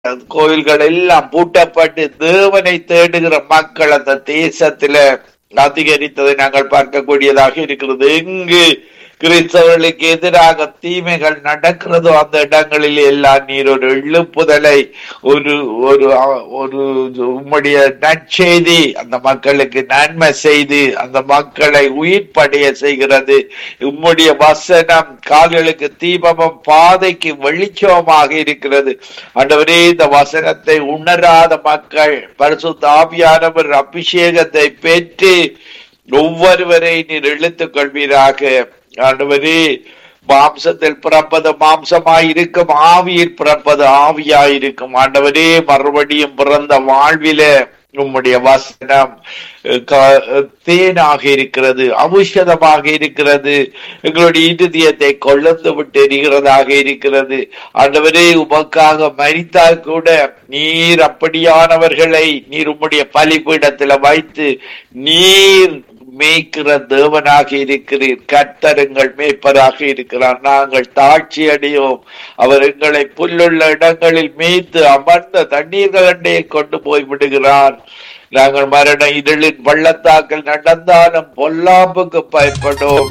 கோயில்கள் எல்லாம் பூட்டப்பட்டு தேவனை தேடுகிற மக்கள் அந்த தேசத்தில அதிகரித்ததை நாங்கள் பார்க்கக்கூடியதாக இருக்கிறது எங்கு கிறிஸ்தவர்களுக்கு எதிராக தீமைகள் நடக்கிறதோ அந்த இடங்களில் எல்லாம் நீர் ஒரு எழுப்புதலை ஒரு ஒரு ஒரு உம்முடைய நற்செய்தி அந்த மக்களுக்கு நன்மை செய்து அந்த மக்களை உயிர்ப்படைய செய்கிறது உம்முடைய வசனம் கால்களுக்கு தீபமும் பாதைக்கு வெளிச்சமாக இருக்கிறது ஆண்டவரே இந்த வசனத்தை உணராத மக்கள் பரிசுத்த ஆவியானவர் அபிஷேகத்தை பெற்று ஒவ்வொருவரை நீர் இழுத்துக் கொள்வீராக ஆண்டவரே மாம்சத்தில் பிறப்பது மாம்சமாய் இருக்கும் ஆவியில் பிறப்பது ஆவியாய் இருக்கும் ஆண்டவரே மறுபடியும் பிறந்த வாழ்வில உம்முடைய வசனம் தேனாக இருக்கிறது ஔஷதமாக இருக்கிறது எங்களுடைய இருதயத்தை கொள்ளந்து விட்டு எரிகிறதாக இருக்கிறது ஆண்டவரே உமக்காக மறித்தால் கூட நீர் அப்படியானவர்களை நீர் உம்முடைய பலிபீடத்துல வைத்து நீர் மேய்க்கிற தேவனாக இருக்கிறீர் கத்தருங்கள் மேய்ப்பராக இருக்கிறார் நாங்கள் தாட்சி அடையோம் அவர் எங்களை புல்லுள்ள இடங்களில் மேய்த்து அமர்ந்த தண்ணீர்கள் அண்டையை கொண்டு போய் விடுகிறார் நாங்கள் மரண இதழின் பள்ளத்தாக்கள் நடந்தாலும் பொல்லாப்புக்கு பயப்படும்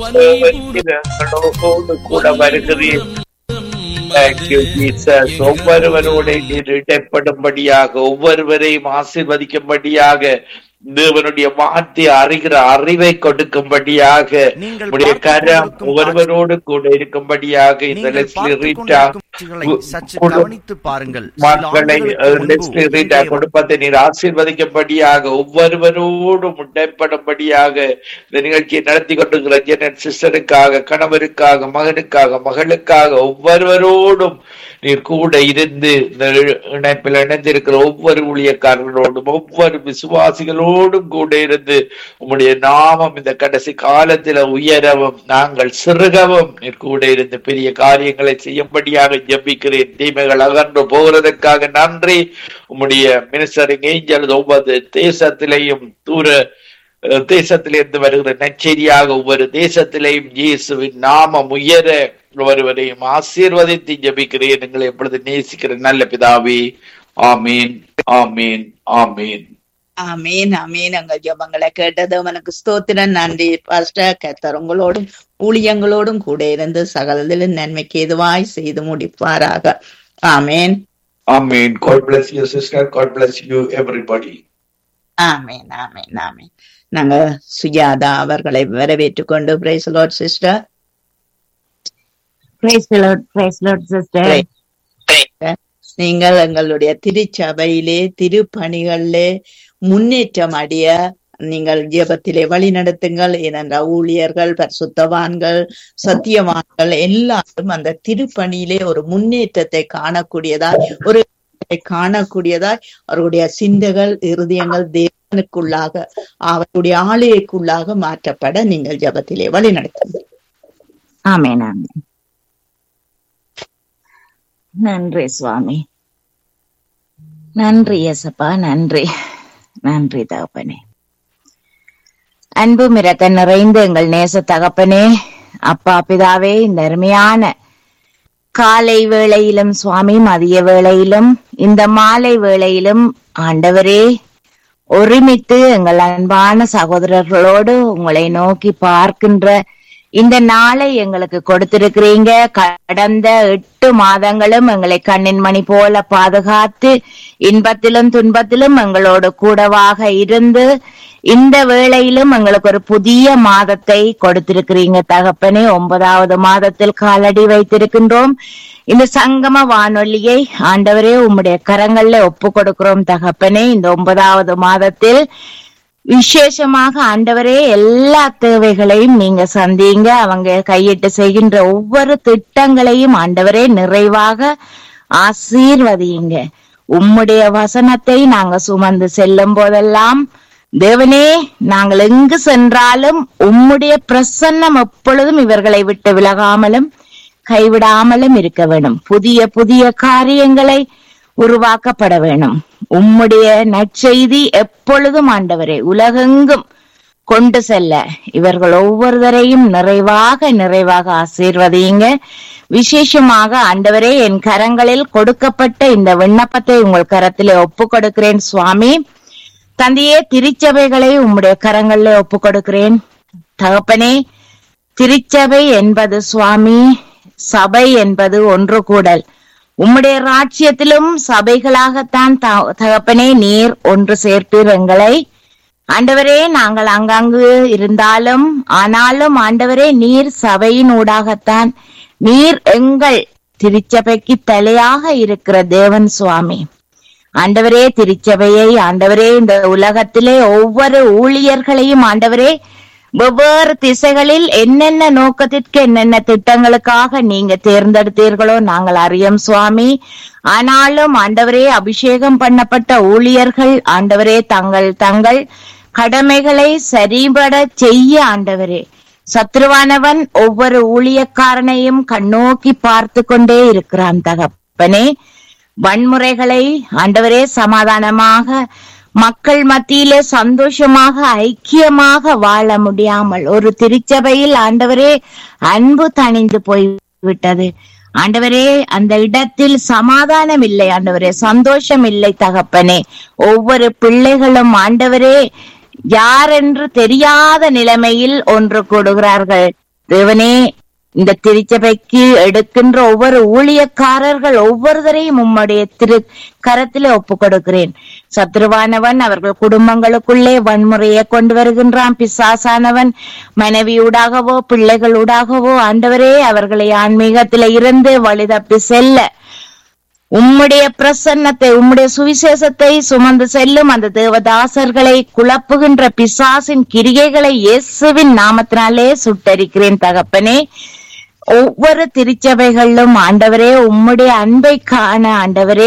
கூட வருகிறீர் ஒவ்வொருவரோட நீர் இடைப்படும்படியாக ஒவ்வொருவரையும் ஆசிர்வதிக்கும்படியாக தேவனுடைய வார்த்தை அறிகிற அறிவை கொடுக்கும்படியாக உடைய கரம் ஒவ்வொருவரோடு கூட இருக்கும்படியாக இந்த லெஸ்லி ரீட்டா கவனித்து பாருங்கள் மக்களை லெஸ்லி ரீட்டா குடும்பத்தை நீர் ஆசீர்வதிக்கும்படியாக ஒவ்வொருவரோடும் முட்டைப்படும்படியாக இந்த நிகழ்ச்சியை நடத்தி கொண்டிருக்கிற ஜெனட் சிஸ்டருக்காக கணவருக்காக மகனுக்காக மகளுக்காக ஒவ்வொருவரோடும் நீர் கூட இருந்து இந்த இணைப்பில் இணைந்திருக்கிற ஒவ்வொரு ஊழியக்காரர்களோடும் ஒவ்வொரு விசுவாசிகளோடும் கூட இருந்து உம்முடைய நாமம் இந்த கடைசி காலத்துல உயரவும் நாங்கள் சிறுகவும் நீர் கூட இருந்து பெரிய காரியங்களை செய்யும்படியாக ஜபிக்கிறேன் தீமைகள் அகன்று போகிறதற்காக நன்றி உம்முடைய மினிஸ்டரிங் ஏஞ்சல் ஒவ்வொரு தேசத்திலேயும் தூர தேசத்திலிருந்து வருகிற நச்செய்தியாக ஒவ்வொரு தேசத்திலேயும் இயேசுவின் நாமம் உயர ஒருவரையும் ஆசீர்வதித்து ஜபிக்கிறேன் எங்களை எப்பொழுது நேசிக்கிற நல்ல பிதாவே ஆமீன் ஆமீன் ஆமீன் ஆமீன் ஆமீன் எங்கள் ஜபங்களை கேட்டது உனக்கு ஸ்தோத்திரம் நன்றி பாஸ்டர் கத்தர் உங்களோடும் ஊழியங்களோடும் கூட இருந்து சகலதிலும் நன்மைக்கு எதுவாய் செய்து முடிப்பாராக ஆமீன் ஆமீன் God bless you sister God bless you everybody ஆமீன் ஆமீன் ஆமீன் நாங்க சுஜாதா அவர்களை வரவேற்றுக் கொண்டு praise Lord sister Praise the Lord, praise the Lord, sister. நீங்கள் எங்களுடைய திருச்சபையிலே திருப்பணிகளிலே முன்னேற்றம் அடைய நீங்கள் ஜெபத்திலே வழி நடத்துங்கள் ஏனென்றால் ஊழியர்கள் பரிசுத்தவான்கள் சத்தியவான்கள் எல்லாரும் அந்த திருப்பணியிலே ஒரு முன்னேற்றத்தை காணக்கூடியதாய் ஒரு காணக்கூடியதாய் அவருடைய சிந்தைகள் இருதயங்கள் தேவனுக்குள்ளாக அவருடைய ஆலயக்குள்ளாக மாற்றப்பட நீங்கள் ஜெபத்திலே வழி நடத்துங்கள் ஆமேன் ஆமேன் நன்றி சுவாமி நன்றி எசப்பா நன்றி நன்றி தகப்பனே அன்பு மிரக்க நிறைந்த எங்கள் நேச தகப்பனே அப்பா பிதாவே இந்த அருமையான காலை வேளையிலும் சுவாமி மதிய வேளையிலும் இந்த மாலை வேளையிலும் ஆண்டவரே ஒருமித்து எங்கள் அன்பான சகோதரர்களோடு உங்களை நோக்கி பார்க்கின்ற இந்த நாளை எங்களுக்கு கொடுத்திருக்கிறீங்க கடந்த எட்டு மாதங்களும் எங்களை கண்ணின் மணி போல பாதுகாத்து இன்பத்திலும் துன்பத்திலும் எங்களோடு கூடவாக இருந்து இந்த வேளையிலும் எங்களுக்கு ஒரு புதிய மாதத்தை கொடுத்திருக்கிறீங்க தகப்பனே ஒன்பதாவது மாதத்தில் காலடி வைத்திருக்கின்றோம் இந்த சங்கம வானொலியை ஆண்டவரே உம்முடைய கரங்கள்ல ஒப்பு கொடுக்கிறோம் தகப்பனே இந்த ஒன்பதாவது மாதத்தில் விசேஷமாக ஆண்டவரே எல்லா தேவைகளையும் நீங்க சந்திங்க அவங்க கையிட்டு செய்கின்ற ஒவ்வொரு திட்டங்களையும் ஆண்டவரே நிறைவாக ஆசீர்வதியுங்க உம்முடைய வசனத்தை நாங்க சுமந்து செல்லும் போதெல்லாம் தேவனே நாங்கள் எங்கு சென்றாலும் உம்முடைய பிரசன்னம் எப்பொழுதும் இவர்களை விட்டு விலகாமலும் கைவிடாமலும் இருக்க வேண்டும் புதிய புதிய காரியங்களை உருவாக்கப்பட வேணும் உம்முடைய நற்செய்தி எப்பொழுதும் ஆண்டவரே உலகெங்கும் கொண்டு செல்ல இவர்கள் ஒவ்வொருவரையும் நிறைவாக நிறைவாக ஆசீர்வதியுங்க விசேஷமாக ஆண்டவரே என் கரங்களில் கொடுக்கப்பட்ட இந்த விண்ணப்பத்தை உங்கள் கரத்திலே ஒப்பு கொடுக்கிறேன் சுவாமி தந்தையே திருச்சபைகளை உம்முடைய கரங்களிலே ஒப்பு கொடுக்கிறேன் தகப்பனே திருச்சபை என்பது சுவாமி சபை என்பது ஒன்று கூடல் உம்முடைய ராஜ்யத்திலும் சபைகளாகத்தான் த- தகப்பனே நீர் ஒன்று சேர்ப்பீர் எங்களை ஆண்டவரே நாங்கள் அங்கங்கு இருந்தாலும் ஆனாலும் ஆண்டவரே நீர் சபையின் ஊடாகத்தான் நீர் எங்கள் திருச்சபைக்கு தலையாக இருக்கிற தேவன் சுவாமி ஆண்டவரே திருச்சபையை ஆண்டவரே இந்த உலகத்திலே ஒவ்வொரு ஊழியர்களையும் ஆண்டவரே வெவ்வேறு திசைகளில் என்னென்ன நோக்கத்திற்கு என்னென்ன திட்டங்களுக்காக நீங்க தேர்ந்தெடுத்தீர்களோ நாங்கள் அறியோம் சுவாமி ஆனாலும் ஆண்டவரே அபிஷேகம் பண்ணப்பட்ட ஊழியர்கள் ஆண்டவரே தங்கள் தங்கள் கடமைகளை சரிபட செய்ய ஆண்டவரே சத்ருவானவன் ஒவ்வொரு ஊழியக்காரனையும் கண்ணோக்கி பார்த்து கொண்டே இருக்கிறான் தகப்பனே வன்முறைகளை ஆண்டவரே சமாதானமாக மக்கள் மத்தியிலே சந்தோஷமாக ஐக்கியமாக வாழ முடியாமல் ஒரு திருச்சபையில் ஆண்டவரே அன்பு தணிந்து போய்விட்டது ஆண்டவரே அந்த இடத்தில் சமாதானம் இல்லை ஆண்டவரே சந்தோஷம் இல்லை தகப்பனே ஒவ்வொரு பிள்ளைகளும் ஆண்டவரே யார் என்று தெரியாத நிலைமையில் ஒன்று கூடுகிறார்கள் தேவனே இந்த திருச்சபைக்கு எடுக்கின்ற ஒவ்வொரு ஊழியக்காரர்கள் ஒவ்வொருவரையும் உம்முடைய திரு கரத்திலே ஒப்பு கொடுக்கிறேன் சத்ருவானவன் அவர்கள் குடும்பங்களுக்குள்ளே வன்முறையை கொண்டு வருகின்றான் பிசாசானவன் மனைவியூடாகவோ பிள்ளைகளூடாகவோ ஆண்டவரே அவர்களை ஆன்மீகத்தில இருந்து வழிதப்பி செல்ல உம்முடைய பிரசன்னத்தை உம்முடைய சுவிசேஷத்தை சுமந்து செல்லும் அந்த தேவதாசர்களை குழப்புகின்ற பிசாசின் கிரிகைகளை இயேசுவின் நாமத்தினாலே சுட்டரிக்கிறேன் தகப்பனே ஒவ்வொரு திருச்சபைகளிலும் ஆண்டவரே உம்முடைய அன்பை காண ஆண்டவரே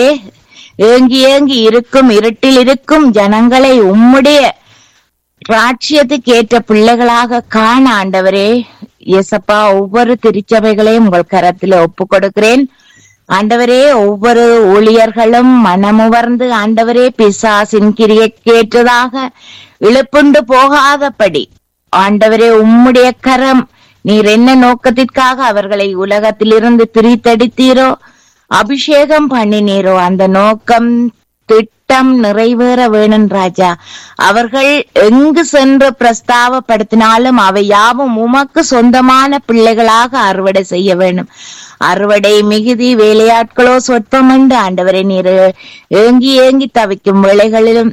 ஏங்கி ஏங்கி இருக்கும் இருட்டில் இருக்கும் ஜனங்களை உம்முடைய ராட்சியத்துக்கு ஏற்ற பிள்ளைகளாக காண ஆண்டவரே இயேசப்பா ஒவ்வொரு திருச்சபைகளையும் உங்கள் கரத்தில் ஒப்பு கொடுக்கிறேன் ஆண்டவரே ஒவ்வொரு ஊழியர்களும் மனமுவர்ந்து ஆண்டவரே பிசாசின் கிரியக்கேற்றதாக இழுப்புண்டு போகாதபடி ஆண்டவரே உம்முடைய கரம் நீர் என்ன நோக்கத்திற்காக அவர்களை உலகத்திலிருந்து பிரித்தெடுத்தீரோ அபிஷேகம் பண்ணினீரோ அந்த நோக்கம் திட்டம் நிறைவேற வேணும் ராஜா அவர்கள் எங்கு சென்று பிரஸ்தாவப்படுத்தினாலும் அவை யாவும் உமக்கு சொந்தமான பிள்ளைகளாக அறுவடை செய்ய வேண்டும் அறுவடை மிகுதி வேலையாட்களோ சொற்பமென்று ஆண்டவரை நீர் ஏங்கி ஏங்கி தவிக்கும் வேளைகளிலும்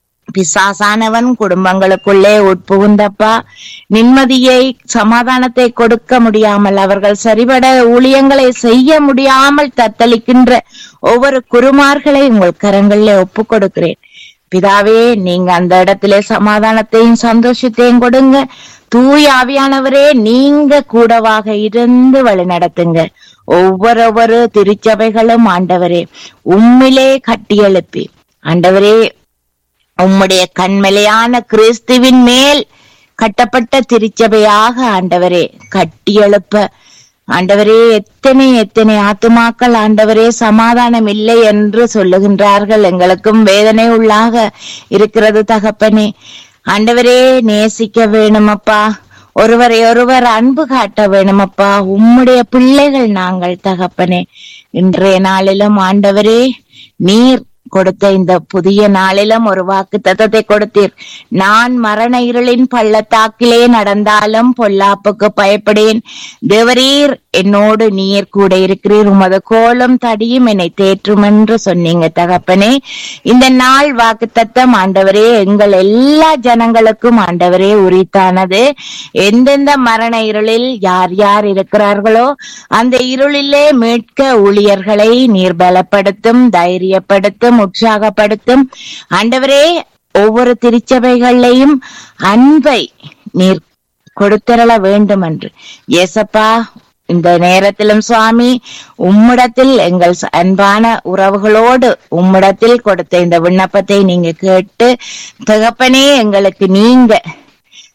பிசாசானவன் குடும்பங்களுக்குள்ளே உட்புகுந்தப்பா நிம்மதியை சமாதானத்தை கொடுக்க முடியாமல் அவர்கள் சரிபட ஊழியங்களை செய்ய முடியாமல் தத்தளிக்கின்ற ஒவ்வொரு குருமார்களை உங்கள் கரங்களிலே ஒப்பு கொடுக்கிறேன் பிதாவே நீங்க அந்த இடத்திலே சமாதானத்தையும் சந்தோஷத்தையும் கொடுங்க தூய ஆவியானவரே நீங்க கூடவாக இருந்து வழி நடத்துங்க ஒவ்வொரு திருச்சபைகளும் ஆண்டவரே உம்மிலே கட்டியெழுப்பி ஆண்டவரே உம்முடைய கண்மலையான கிறிஸ்துவின் மேல் கட்டப்பட்ட திருச்சபையாக ஆண்டவரே கட்டியெழுப்ப ஆண்டவரே எத்தனை எத்தனை ஆத்துமாக்கள் ஆண்டவரே சமாதானம் இல்லை என்று சொல்லுகின்றார்கள் எங்களுக்கும் வேதனை உள்ளாக இருக்கிறது தகப்பனே ஆண்டவரே நேசிக்க வேணுமப்பா ஒருவரை ஒருவர் அன்பு காட்ட வேணுமப்பா உம்முடைய பிள்ளைகள் நாங்கள் தகப்பனே இன்றைய நாளிலும் ஆண்டவரே நீர் கொடுத்த இந்த புதிய நாளிலும் ஒரு வாக்கு தத்தத்தை கொடுத்தீர் நான் மரண இருளின் பள்ளத்தாக்கிலே நடந்தாலும் பொல்லாப்புக்கு பயப்படேன் தேவரீர் என்னோடு நீர் கூட இருக்கிறீர் உமது கோலம் தடியும் என்னை தேற்றும் என்று சொன்னீங்க தகப்பனே இந்த நாள் வாக்கு தத்தம் ஆண்டவரே எங்கள் எல்லா ஜனங்களுக்கும் ஆண்டவரே உரித்தானது எந்தெந்த மரண இருளில் யார் யார் இருக்கிறார்களோ அந்த இருளிலே மீட்க ஊழியர்களை நீர் பலப்படுத்தும் தைரியப்படுத்தும் உற்சாகப்படுத்தும் ஆண்டவரே ஒவ்வொரு திருச்சபைகளையும் அன்பை நீர் கொடுத்தரள வேண்டும் என்று ஏசப்பா இந்த நேரத்திலும் சுவாமி உம்மிடத்தில் எங்கள் அன்பான உறவுகளோடு உம்மிடத்தில் கொடுத்த இந்த விண்ணப்பத்தை நீங்க கேட்டு தகப்பனே எங்களுக்கு நீங்க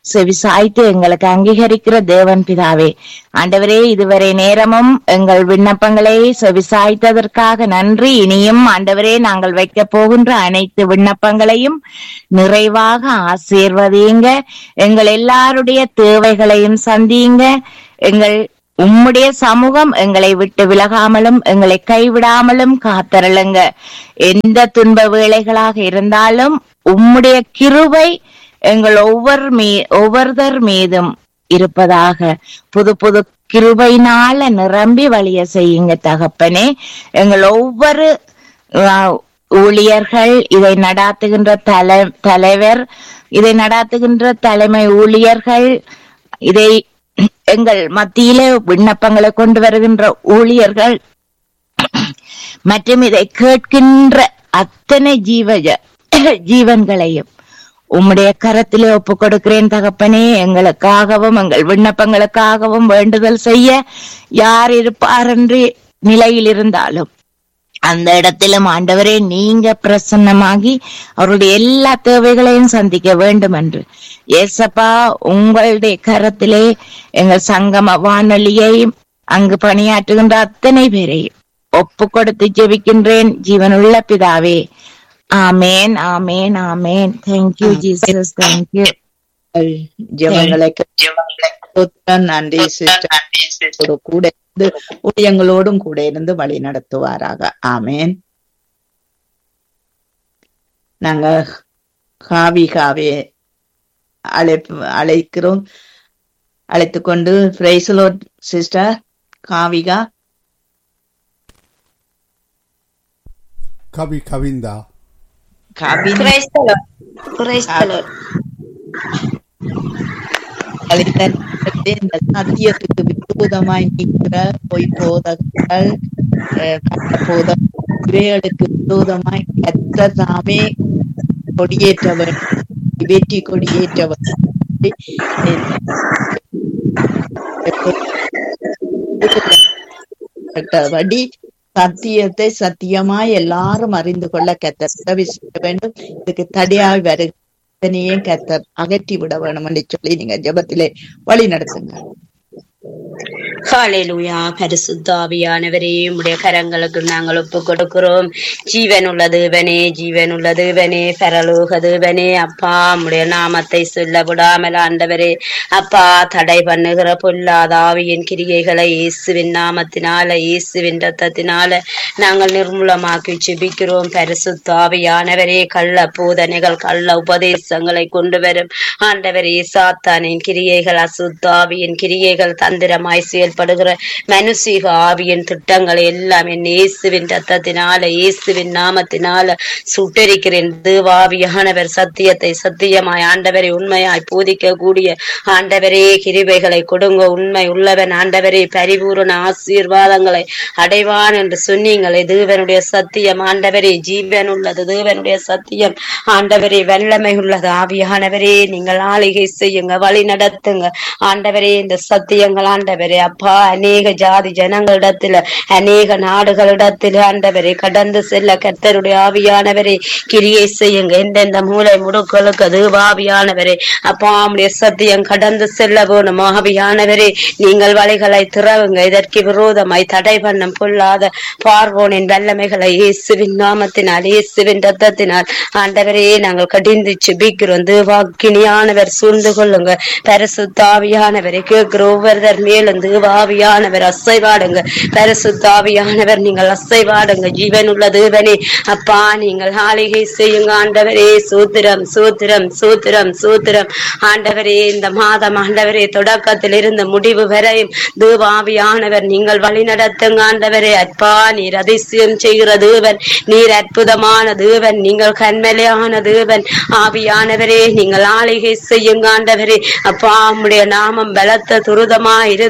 செவிசாய்த்து எங்களுக்கு அங்கீகரிக்கிற தேவன் பிதாவே ஆண்டவரே இதுவரை நேரமும் எங்கள் விண்ணப்பங்களை செவிசாய்த்ததற்காக நன்றி இனியும் ஆண்டவரே நாங்கள் வைக்க போகின்ற அனைத்து விண்ணப்பங்களையும் நிறைவாக ஆசீர்வதியுங்க எங்கள் எல்லாருடைய தேவைகளையும் சந்தியுங்க எங்கள் உம்முடைய சமூகம் எங்களை விட்டு விலகாமலும் எங்களை கைவிடாமலும் காத்தருளுங்க எந்த துன்ப வேளைகளாக இருந்தாலும் உம்முடைய கிருபை எங்கள் ஒவ்வொரு மீ ஒவ்வொருத்தர் மீதும் இருப்பதாக புது புது கிருபையினால நிரம்பி வழிய செய்யுங்க தகப்பனே எங்கள் ஒவ்வொரு அஹ், ஊழியர்கள் இதை நடாத்துகின்ற தலை தலைவர் இதை நடாத்துகின்ற தலைமை ஊழியர்கள் இதை எங்கள் மத்தியிலே விண்ணப்பங்களை கொண்டு வருகின்ற ஊழியர்கள் மற்றும் இதை கேட்கின்ற அத்தனை ஜீவ ஜீவன்களையும் உம்முடைய கரத்திலே ஒப்பு கொடுக்கிறேன் தகப்பனே எங்களுக்காகவும் எங்கள் விண்ணப்பங்களுக்காகவும் வேண்டுதல் செய்ய யார் இருப்பார் என்று நிலையில் இருந்தாலும் அந்த இடத்திலும் ஆண்டவரே நீங்க பிரசன்னமாகி அவருடைய எல்லா தேவைகளையும் சந்திக்க வேண்டும் என்று ஏசப்பா உங்களுடைய கரத்திலே எங்கள் சங்கம வானொலியையும் அங்கு பணியாற்றுகின்ற அத்தனை பேரையும் ஒப்பு கொடுத்து ஜெபிக்கின்றேன் ஜீவனுள்ள பிதாவே ஆமேன் ஆமேன் ஆமேன் தேங்க்யூ ஜீசஸ் தேங்க்யூ ஜெபங்களை ஸ்தோத்திரம், நன்றி சிஸ்டர் கூட இருந்து ஊழியங்களோடும் கூட இருந்து வழி நடத்துவாராக ஆமேன் நாங்க காவி காவி அழைப்பு அழைக்கிறோம் அழைத்து கொண்டு பிரைசலோ சிஸ்டர் காவிகா கவி கவிந்தா காவி Praise the Lord. Praise the Lord. அழைத்த இந்த சத்தியத்துக்கு விரோதமாய் நிற்கிற பொய் போதகங்கள் அஹ், கள்ள போத இவைகளுக்கு விரோதமாய் கத்த தாமே கொடியேற்றவர் வெற்றி கொடியேற்றவர் வடி சத்தியத்தை சத்தியமாய் எல்லாரும் அறிந்து கொள்ள கத்தர் உதவி செய்ய வேண்டும் இதுக்கு தடையாய் வருத்தனையே கத்தர் அகற்றி விட வேணும் என்று சொல்லி நீங்க ஜெபத்திலே வழி நடத்துங்க ஹalleluya பரிசுத்தாவியானவரே உம்முடைய கரங்களுக்கு நாங்கள் ஒப்பு கொடுக்கிறோம் ஜீவன் உள்ள தேவனே ஜீவன் உள்ள தேவனே பரலோக தேவனே அப்பா உம்முடைய நாமத்தை சொல்ல விடாமல் ஆண்டவரே அப்பா தடை பண்ணுகிற பொல்லாத ஆவியின் கிரியைகளை இயேசுவின் நாமத்தினால இயேசுவின் ரத்தத்தினால நாங்கள் நிர்மூலமாக்கி ஜெபிக்கிறோம் பரிசுத்தாவியானவரே கள்ள போதனைகள் கள்ள உபதேசங்களை கொண்டு வரும் ஆண்டவரே சாத்தானின் கிரியைகள் அசுத்தாவியின் கிரியைகள் தந்திரமாய் செயல்படுகிற மனுஷீக ஆவியின் திட்டங்களை எல்லாம் என் இயேசுவின் ரத்தத்தினால இயேசுவின் நாமத்தினால சுட்டரிக்கிறேன் தேவாவியானவர் சத்தியத்தை சத்தியமாய் ஆண்டவரை உண்மையாய் போதிக்க கூடிய ஆண்டவரே கிருபைகளை கொடுங்க உண்மை உள்ளவன் ஆண்டவரே பரிபூரண ஆசீர்வாதங்களை அடைவான் என்று சொன்னீங்களே தேவனுடைய சத்தியம் ஆண்டவரே ஜீவன் உள்ளது தேவனுடைய சத்தியம் ஆண்டவரே வல்லமை உள்ளது ஆவியானவரே நீங்கள் ஆளிகை செய்யுங்க வழி நடத்துங்க ஆண்டவரே இந்த சத்தியங்கள் ஆண்டவரே அப்பா அநேக ஜாதி ஜனங்களிடத்துல அநேக நாடுகளிடத்தில் ஆண்டவரே கடந்து செல்ல கர்த்தருடைய ஆவியானவரே கிரியை செய்யுங்க எந்தெந்த மூளை முடுக்களுக்கு அது ஆவியானவரே அப்பா உம்முடைய சத்தியம் கடந்து செல்ல வேணும் ஆவியானவரே நீங்கள் வழிகளை திறவுங்க இதற்கு விரோதமாய் தடை பண்ணும் பொல்லாத பார்வோனின் வல்லமைகளை இயேசுவின் நாமத்தினால் இயேசுவின் ரத்தத்தினால் ஆண்டவரே நாங்கள் கடிந்து செபிக்கிறோம் தேவாக்கினியானவர் சூழ்ந்து கொள்ளுங்க பரிசுத்தாவியானவரை கேட்கிற ஒவ்வொருவர் மேலும் தேவாவியானவர் அசைவாடுங்க பரிசுத்தாவியானவர் நீங்கள் அசைவாடுங்க ஜீவன் உள்ள தேவனே அப்பா நீங்கள் ஆளிகை செய்யுங்க ஆண்டவரே சூத்திரம் சூத்திரம் சூத்திரம் சூத்திரம் ஆண்டவரே இந்த மாதம் ஆண்டவரே தொடக்கத்தில் இருந்து முடிவு வரையும் தேவாவியானவர் நீங்கள் வழி நடத்துங்க ஆண்டவரே அப்பா நீர் அதிசயம் செய்கிற தேவன் நீர் அற்புதமான தேவன் நீங்கள் கண்மலையான தேவன் ஆவியானவரே நீங்கள் ஆளிகை செய்யுங்க ஆண்டவரே அப்பா உம்முடைய நாமம் பலத்த துரிதமா இருந்த ஆண்டவரே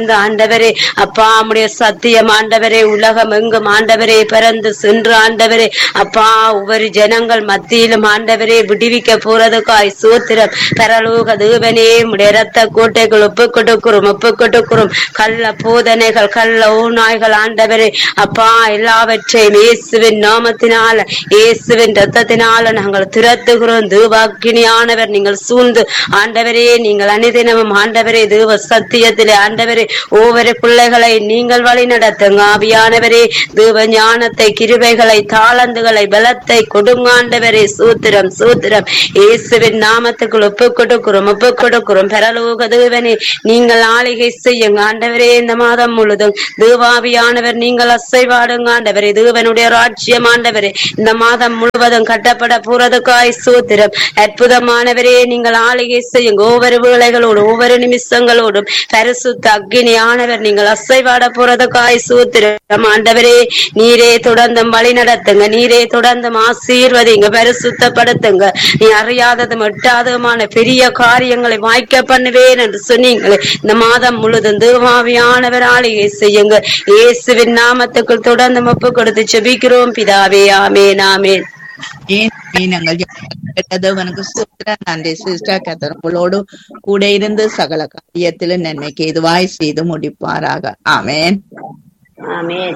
ஆண்டவரே அப்பா உம்முடைய சத்தியம் ஆண்டவரே உலகம் எங்கும் ஆண்டவரே பிறந்து சென்று ஆண்டவரே அப்பா ஒவ்வொரு ஜனங்கள் மத்தியிலும் ஆண்டவரே விடுவிக்க போறதுக்காய் சூத்திரம் பரலோக தேவனே உடைய ரத்த கோட்டைகள் ஒப்பு கொடுக்கிறோம் ஒப்பு கொடுக்கிறோம் கள்ள போதனைகள் கள்ள ஊனாய்கள் ஆண்டவரே அப்பா எல்லாவற்றையும் இயேசுவின் நாமத்தினால இயேசுவின் ரத்தத்தினால நாங்கள் துரத்துகிறோம் தேவாக்கினியானவர் நீங்கள் சூழ்ந்து ஆண்டவரே நீங்கள் அனுதினமும் ஆண்டவரே தேவ சத்தியத்திலே ஆண்டவரே ஒவ்வொரு பிள்ளைகளை நீங்கள் வழி நடத்துங்க ஆவியானவரே தேவ ஞானத்தை கிருபைகளை தாளந்துகளை பலத்தை கொடுங்காண்டவரே சூத்திரம் சூத்திரம் இயேசுவின் நாமத்துக்குள் ஒப்பு கொடுக்கிறோம் ஒப்பு கொடுக்கிறோம் பரலோக தேவனே நீங்கள் ஆளிகை செய்யுங்க ஆண்டவரே இந்த மாதம் முழுதும் தேவாவியானவர் நீங்கள் அசைவாடுங்க ஆண்டவரே தேவனுடைய ராஜ்யம் ஆண்டவரே இந்த மாதம் முழுவதும் கட்டப்பட போறதுக்காய் சூத்திரம் அற்புதமானவரே நீங்கள் ஆளிகை செய்யுங்க ஒவ்வொரு வேளைகளோடும் ஒவ்வொரு நிமிஷங்களோடும் பரிசுத்த அக்னி ஆனவர் நீங்கள் அசைவாட போறதுக்காய் சூத்திரம் ஆண்டவரே நீரே தொடர்ந்து வழி நடத்துங்க நீரே தொடர்ந்து ஆசீர்வதிங்க பரிசுத்தப்படுத்துங்க நீ அறியாததும் எட்டாததுமான பெரிய காரியங்களை வாய்க்க பண்ணுவேன் என்று சொன்னீங்களே இந்த மாதம் முழுதும் தேவாவியானவர் ஆளிகை செய்யுங்க இயேசுவின் நாமத்துக்குள் தொடர்ந்து ஒப்பு கொடுத்து செபிக்கிறோம் பிதாவே ஆமேன் ஆமேன் ஏன் நாங்கள் கேட்டது உனக்கு சூத்திரம் நன்றி சிஸ்டர் கத்தர் உங்களோடு கூட இருந்து சகல காரியத்திலும் நன்மைக்கு இதுவாய் செய்து முடிப்பாராக ஆமென் ஆமேன்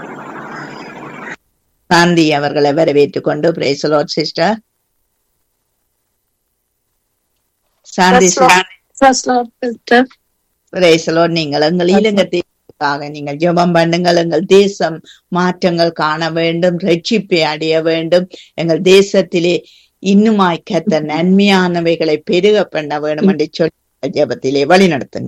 சாந்தி அவர்களை வரவேற்றுக் கொண்டு பிரேசலோட் சிஸ்டர் சாந்தி பிரேசலோட் நீங்கள் எங்கள் இலங்கை தேசத்துக்காக நீங்கள் ஜெபம் பண்ணுங்கள் எங்கள் தேசம் மாற்றங்கள் காண வேண்டும் ரட்சிப்பை அடைய வேண்டும் எங்கள் தேசத்திலே இன்னுமாய் கத்த நன்மையானவைகளை பெருக பண்ண வேண்டும் என்று சொல்லி ஜெபத்திலே வழி நடத்துங்க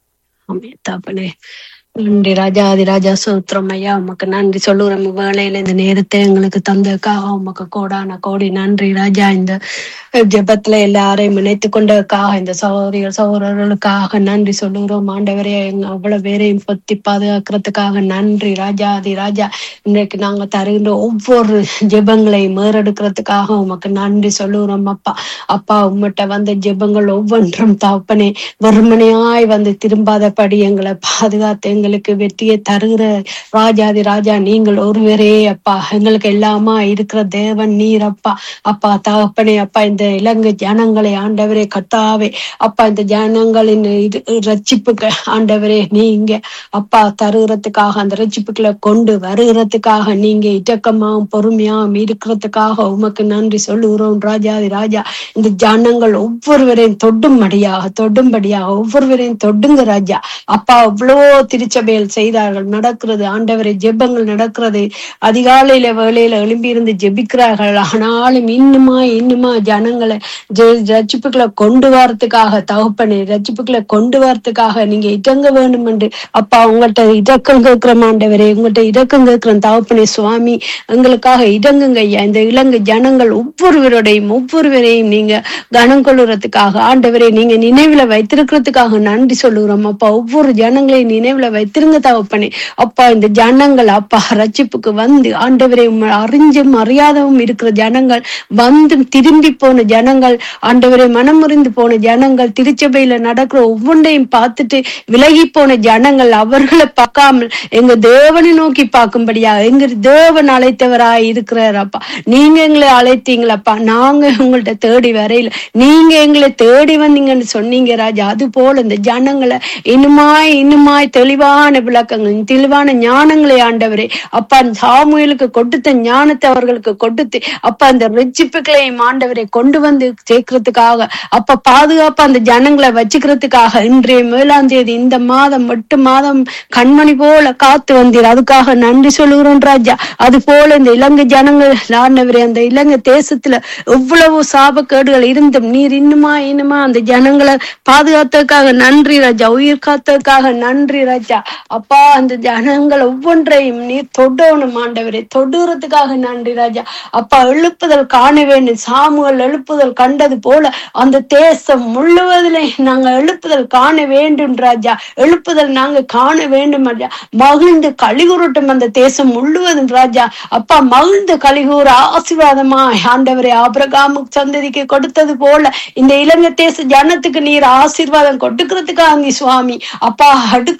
ஆமென் தகப்பனே நன்றி ராஜா அதிராஜா சூத்திரம் ஐயா உமக்கு நன்றி சொல்லுறோம் வேலையில இந்த நேரத்தை எங்களுக்கு தந்ததுக்காக உமக்கு கோடான கோடி நன்றி ராஜா இந்த ஜெபத்துல எல்லாரையும் இணைத்து கொண்டதுக்காக இந்த சகோதரிகள் சகோதரர்களுக்காக நன்றி சொல்லுகிறோம் ஆண்டவரே எங்க அவ்வளவு பேரையும் பொத்தி பாதுகாக்கிறதுக்காக நன்றி ராஜா அதி ராஜா இன்றைக்கு நாங்க தருகின்ற ஒவ்வொரு ஜெபங்களையும் மேறெடுக்கிறதுக்காக உமக்கு நன்றி சொல்லுகிறோம் அப்பா அப்பா உம்மட்ட வந்த ஜெபங்கள் ஒவ்வொன்றும் தகப்பனே வெறுமனையாய் வந்து திரும்பாதபடி எங்களை பாதுகாத்து எங்களுக்கு வெற்றியை தருகிற ராஜாதி ராஜா நீங்கள் ஒருவரே அப்பா எங்களுக்கு எல்லாமா இருக்கிற தேவன் நீர் அப்பா அப்பா தகப்பனே அப்பா இந்த இலங்கை ஜனங்களை ஆண்டவரே கத்தாவே அப்பா இந்த ஜனங்களின் இது ரட்சிப்புக்கு ஆண்டவரே நீங்க அப்பா தருகிறதுக்காக அந்த ரட்சிப்புகளை கொண்டு வருகிறதுக்காக நீங்க இட்டக்கமாவும் பொறுமையாவும் இருக்கிறதுக்காக உமக்கு நன்றி சொல்லுகிறோம் ராஜாதி ராஜா இந்த ஜனங்கள் ஒவ்வொருவரையும் தொடும்படியாக தொடும்படியாக ஒவ்வொருவரையும் தொடுங்க ராஜா அப்பா அவ்வளோ திருச்சபையில் செய்தார்கள் நடக்கிறது ஆண்டவரை ஜெபங்கள் நடக்கிறது அதிகாலையில வேலையில எழும்பி இருந்து ஜெபிக்கிறார்கள் ஆனாலும் இன்னுமா இன்னுமா ஜனங்களை ஜெ- ரட்சிப்புகளை கொண்டு வரத்துக்காக தகப்பனே ரட்சிப்புகளை கொண்டு வரத்துக்காக நீங்க இடங்க வேண்டும் என்று அப்பா உங்கள்கிட்ட இடக்கம் கேட்கிற ஆண்டவரே உங்கள்கிட்ட இடக்கம் கேட்கிற தகப்பனே சுவாமி எங்களுக்காக இடங்குங்க ஐயா இந்த இலங்கை ஜனங்கள் ஒவ்வொருவருடையும் ஒவ்வொருவரையும் நீங்க கனம் கொள்ளுறதுக்காக ஆண்டவரே நீங்க நினைவுல வைத்திருக்கிறதுக்காக நன்றி சொல்லுகிறோம் அப்பா ஒவ்வொரு ஜனங்களையும் நினைவுல வைத்திருங்க தகப்பனே அப்பா இந்த ஜனங்கள் அப்பா ரட்சிப்புக்கு வந்து ஆண்டவரை உம்மை அறிஞ்சும் அறியாதவும் இருக்கிற ஜனங்கள் வந்தும் திரும்பி போன ஜனங்கள் ஆண்டவரை மனமுறிந்து போன ஜனங்கள் திருச்சபையில நடக்கிற ஒவ்வொன்றையும் பார்த்துட்டு விலகி போன ஜனங்கள் அவர்களை பார்க்காமல் எங்க தேவனை நோக்கி பார்க்கும்படியா எங்க தேவன் அழைத்தவராய் இருக்கிறார் அப்பா நீங்க எங்களை அழைத்தீங்களப்பா நாங்க உங்கள்ட்ட தேடி வரையில நீங்க எங்களை தேடி வந்தீங்கன்னு சொன்னீங்க ராஜா அது போல இந்த ஜனங்களை இன்னுமாய் இன்னுமாய் தெளிவான விளக்கங்கள் தெளிவான ஞானங்களை ஆண்டவரே அப்பா சாமுவேலுக்கு கொடுத்த ஞானத்தை அவர்களுக்கு கொடுத்து அப்பா அந்த ரட்சிப்புகளையும் ஆண்டவரை கொண்டு வந்து சேர்க்கறதுக்காக அப்ப பாதுகாப்பா அந்த ஜனங்களை வச்சுக்கிறதுக்காக இன்றைய மேலாம் தேதி இந்த மாதம் எட்டு மாதம் கண்மணி போல காத்து வந்தீர் அதுக்காக நன்றி சொல்லுகிறோம் ராஜா அது போல இந்த இலங்கை ஜனங்கள் ஆண்டவரே அந்த இலங்கை தேசத்துல எவ்வளவு சாபக்கேடுகள் இருந்தும் நீர் இன்னுமா இன்னுமா அந்த ஜனங்களை பாதுகாத்ததுக்காக நன்றி ராஜா உயிர் காத்ததுக்காக நன்றி ராஜா அப்பா அந்த ஜனங்கள் ஒவ்வொன்றையும் நீர் தொடணும் ஆண்டவரே தொடுறதுக்காக நன்றி ராஜா அப்பா எழுப்புதல் காண வேண்டும் சாமுகள் எழுப்புதல் கண்டது போல அந்த தேசம் முழுவதிலே நாங்க எழுப்புதல் காண வேண்டும் ராஜா எழுப்புதல் நாங்க காண வேண்டும் ராஜா மகிழ்ந்து கலிகுறட்டும் அந்த தேசம் முழுவதும் ராஜா அப்பா மகிழ்ந்து கலிகூற ஆசீர்வாதமா ஆண்டவரே ஆபிரகாமுக்கு சந்ததிக்கு கொடுத்தது போல இந்த இலங்கை தேச ஜனத்துக்கு நீர் ஆசீர்வாதம் கொடுக்கறதுக்காக நீ சுவாமி அப்பா அடுக்கிறதுக்காக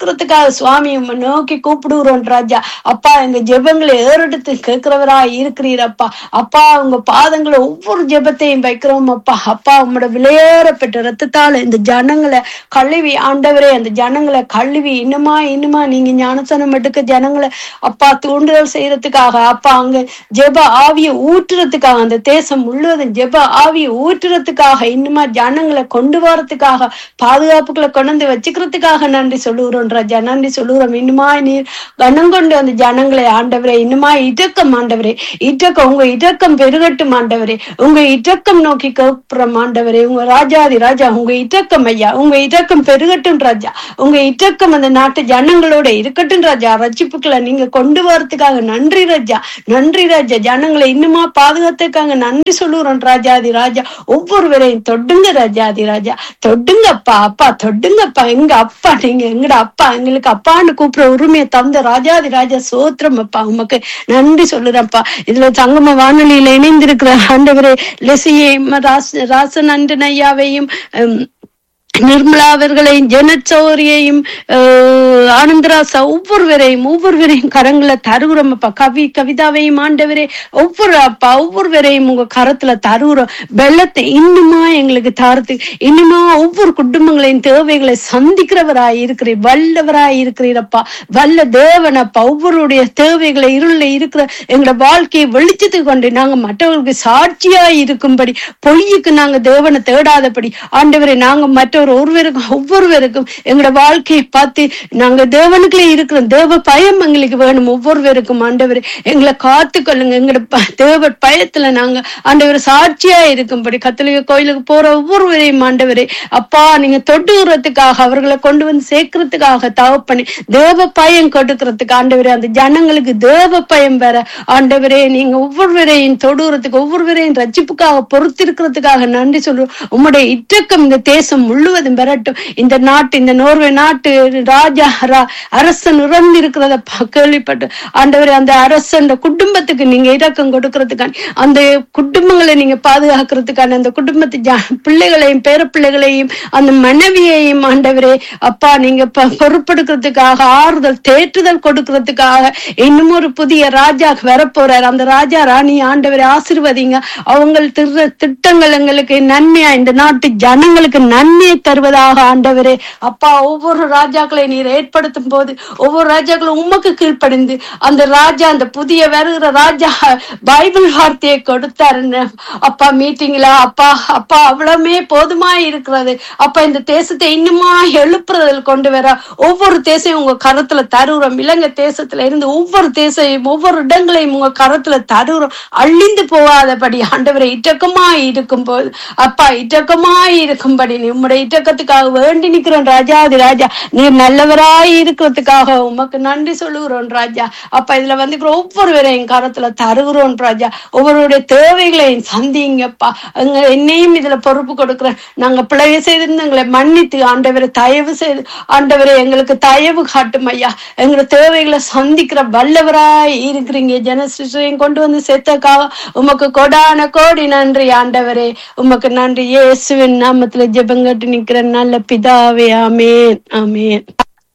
சுவாமி உம்மை நோக்கி கூப்பிடுகிறோம் ராஜா அப்பா எங்க ஜெபங்களை ஏறெடுத்து கேட்கிறவரா இருக்கிறீரப்பா அப்பா உங்க பாதங்களை ஒவ்வொரு ஜெபத்தையும் வைக்கிறோம் அப்பா அப்பா உங்களோட விலையேறப்பட்ட ரத்தத்தால இந்த ஜனங்களை கழுவி ஆண்டவரே அந்த ஜனங்களை கழுவி இன்னுமா இன்னுமா நீங்க ஞானசனம் எடுக்க ஜனங்களை அப்பா தூண்டுதல் செய்யறதுக்காக அப்பா அங்க ஜெப ஆவியை ஊற்றுறதுக்காக அந்த தேசம் முழுவதும் ஜெப ஆவியை ஊற்றுறதுக்காக இன்னுமா ஜனங்களை கொண்டு வரதுக்காக பாதுகாப்புகளை கொண்டு வந்து வச்சுக்கிறதுக்காக நன்றி சொல்லுகிறோம் ராஜா நன்றி சொல்லுகிறோம் இன்னுமா நீர் கனம் கொண்டு அந்த ஜனங்களை ஆண்டவரே இன்னுமா இரக்கம் ஆண்டவரே இரக்கம் உங்க இரக்கம் பெருகட்டும் ஆண்டவரே உங்க இரக்கம் நோக்கி கேட்கிறோம் ஆண்டவரே உங்க ராஜாதி ராஜா உங்க இரக்கம் ஐயா உங்க இரக்கம் பெருகட்டும் ராஜா உங்க இரக்கம் அந்த நாட்டு ஜனங்களோட இருக்கட்டும் ராஜா ரட்சிப்புக்களை நீங்க கொண்டு வரதுக்காக நன்றி ராஜா நன்றி ராஜா ஜனங்களை இன்னுமா பாதுகாத்துக்காக நன்றி சொல்லுகிறோம் ராஜாதி ராஜா ஒவ்வொருவரையும் தொடுங்க ராஜாதி ராஜா தொடுங்கப்பா அப்பா தொடுங்கப்பா எங்க அப்பா நீங்க எங்கட அப்பா எங்களுக்கு அப்பான்னு கூப்பிடுற உரிமையை தந்த ராஜாதி ராஜா சோத்திரம் அப்பா உமக்கு நன்றி சொல்லுறேன்ப்பா இதுல சங்கம வானொலியில இணைந்திருக்கிற ஆண்டவரே லெசியையும் ராஸ் ராசன் அண்டன் ஐயாவையும் ஹம், நிர்மலா அவர்களையும் ஜெனட் சௌரியையும் ஆஹ், ஆனந்தராசா ஒவ்வொருவரையும் ஒவ்வொருவரையும் கரங்களை தருகிறோம் அப்பா கவி கவிதாவையும் ஆண்டவரே ஒவ்வொரு அப்பா ஒவ்வொருவரையும் உங்க கரத்துல தருகிறோம் வெள்ளத்தை இன்னுமா எங்களுக்கு தாரத்து இன்னுமா ஒவ்வொரு குடும்பங்களையும் தேவைகளை சந்திக்கிறவராய் இருக்கிறீர் வல்லவராய் இருக்கிறீரப்பா வல்ல தேவனப்பா ஒவ்வொருடைய தேவைகளை இருள இருக்கிற எங்களோட வாழ்க்கையை வெளிச்சத்துக்கு கொண்டு நாங்க மற்றவர்களுக்கு சாட்சியாய் இருக்கும்படி பொய்யுக்கு நாங்க தேவனை தேடாதபடி ஆண்டவரை நாங்க மற்றவர் ஒருவருக்கும் ஒவ்வொருவருக்கும் எங்களோட வாழ்க்கையை பார்த்து நாங்க தேவனுக்குள்ளே இருக்கிறோம் தேவ பயம் எங்களுக்கு வேணும் ஒவ்வொருவருக்கும் ஆண்டவர் எங்களை காத்து கொள்ளுங்க எங்களோட ப- தேவ பயத்துல நாங்க ஆண்டவர் சாட்சியா இருக்கும்படி கத்தலிக கோயிலுக்கு போற ஒவ்வொருவரையும் ஆண்டவரே அப்பா நீங்க தொட்டுகிறதுக்காக அவர்களை கொண்டு வந்து சேர்க்கறதுக்காக தவப்பண்ணி தேவ பயம் கொடுக்கறதுக்கு ஆண்டவரே அந்த ஜனங்களுக்கு தேவ பயம் வேற ஆண்டவரே நீங்க ஒவ்வொருவரையும் தொடுகிறதுக்கு ஒவ்வொருவரையும் ரட்சிப்புக்காக பொறுத்திருக்கிறதுக்காக நன்றி சொல்றோம் உம்முடைய இட்டக்கம் இந்த தேசம் முழுவதும் பெறட்டும் இந்த நாட்டு இந்த நோர்வே நாட்டு ராஜா ரா- அரசன் இறந்து இருக்கிறத கேள்விப்பட்டு ஆண்டவரே அந்த அரசன் குடும்பத்துக்கு நீங்க இரக்கம் கொடுக்கறதுக்கான அந்த குடும்பங்களை நீங்க பாதுகாக்கிறதுக்கான அந்த குடும்பத்து ஜா- பிள்ளைகளையும் பேர பிள்ளைகளையும் அந்த மனைவியையும் ஆண்டவரே அப்பா நீங்க ப- பொறுப்பெடுக்கிறதுக்காக ஆறுதல் தேற்றுதல் கொடுக்கறதுக்காக இன்னும் ஒரு புதிய ராஜா வரப்போறார் அந்த ராஜா ராணி ஆண்டவரை ஆசிர்வதிங்க அவங்க திரு- திட்டங்கள் எங்களுக்கு நன்மையா இந்த நாட்டு ஜனங்களுக்கு நன்மையை தருவதாக ஆண்டவரே அப்பா ஒவ்வொரு ராஜாக்களை நீர் ஏற்படுத்தும் போது ஒவ்வொரு ராஜாக்களும் உமக்கு கீழ்ப்படிந்து அந்த ராஜா அந்த புதிய வருகிற ராஜா பைபிள் வார்த்தையை கொடுத்தாருன்னு அப்பா மீட்டிங்ல அப்பா அப்பா அவ்வளவுமே போதுமா இருக்கிறது அப்பா இந்த தேசத்தை இன்னுமா எழுப்புறதில் கொண்டு வர ஒவ்வொரு தேசையும் உங்க கரத்துல தருகிறோம் இலங்கை தேசத்துல இருந்து ஒவ்வொரு தேசையும் ஒவ்வொரு இடங்களையும் உங்க கரத்துல தருகிறோம் அழிந்து போகாதபடி ஆண்டவரை இட்டக்கமாய் இருக்கும் போது அப்பா இட்டக்கமாய் இருக்கும்படி நீ உம்முடைய இட்டக்கத்துக்காக வேண்டி நிக்கிறோம் ராஜாதி ராஜா நீர் நல்லவராய் இருக்கிறதுக்காக உமக்கு நன்றி சொல்லுகிறோம் ராஜா அப்பா இதுல வந்து ஒவ்வொருவரையும் கரத்துல தருகிறோம் ராஜா ஒவ்வொருடைய தேவைகளையும் சந்திங்கப்பா எங்க என்னையும் இதுல பொறுப்பு கொடுக்கிறேன் நாங்க பிழைய செய்திருந்து எங்களை மன்னித்து ஆண்டவரை தயவு செய்து ஆண்டவரை எங்களுக்கு தயவு காட்டும் ஐயா எங்களோட தேவைகளை சந்திக்கிற வல்லவராய் இருக்கிறீங்க ஜனசிஸ்டையும் கொண்டு வந்து சேர்த்தக்காக உமக்கு கொடான கோடி நன்றி ஆண்டவரே உமக்கு நன்றி இயேசுவின் நாமத்துல ஜெபங்கட்டு நிக்கிற நல்ல பிதாவே ஆமேன் ஆமேன்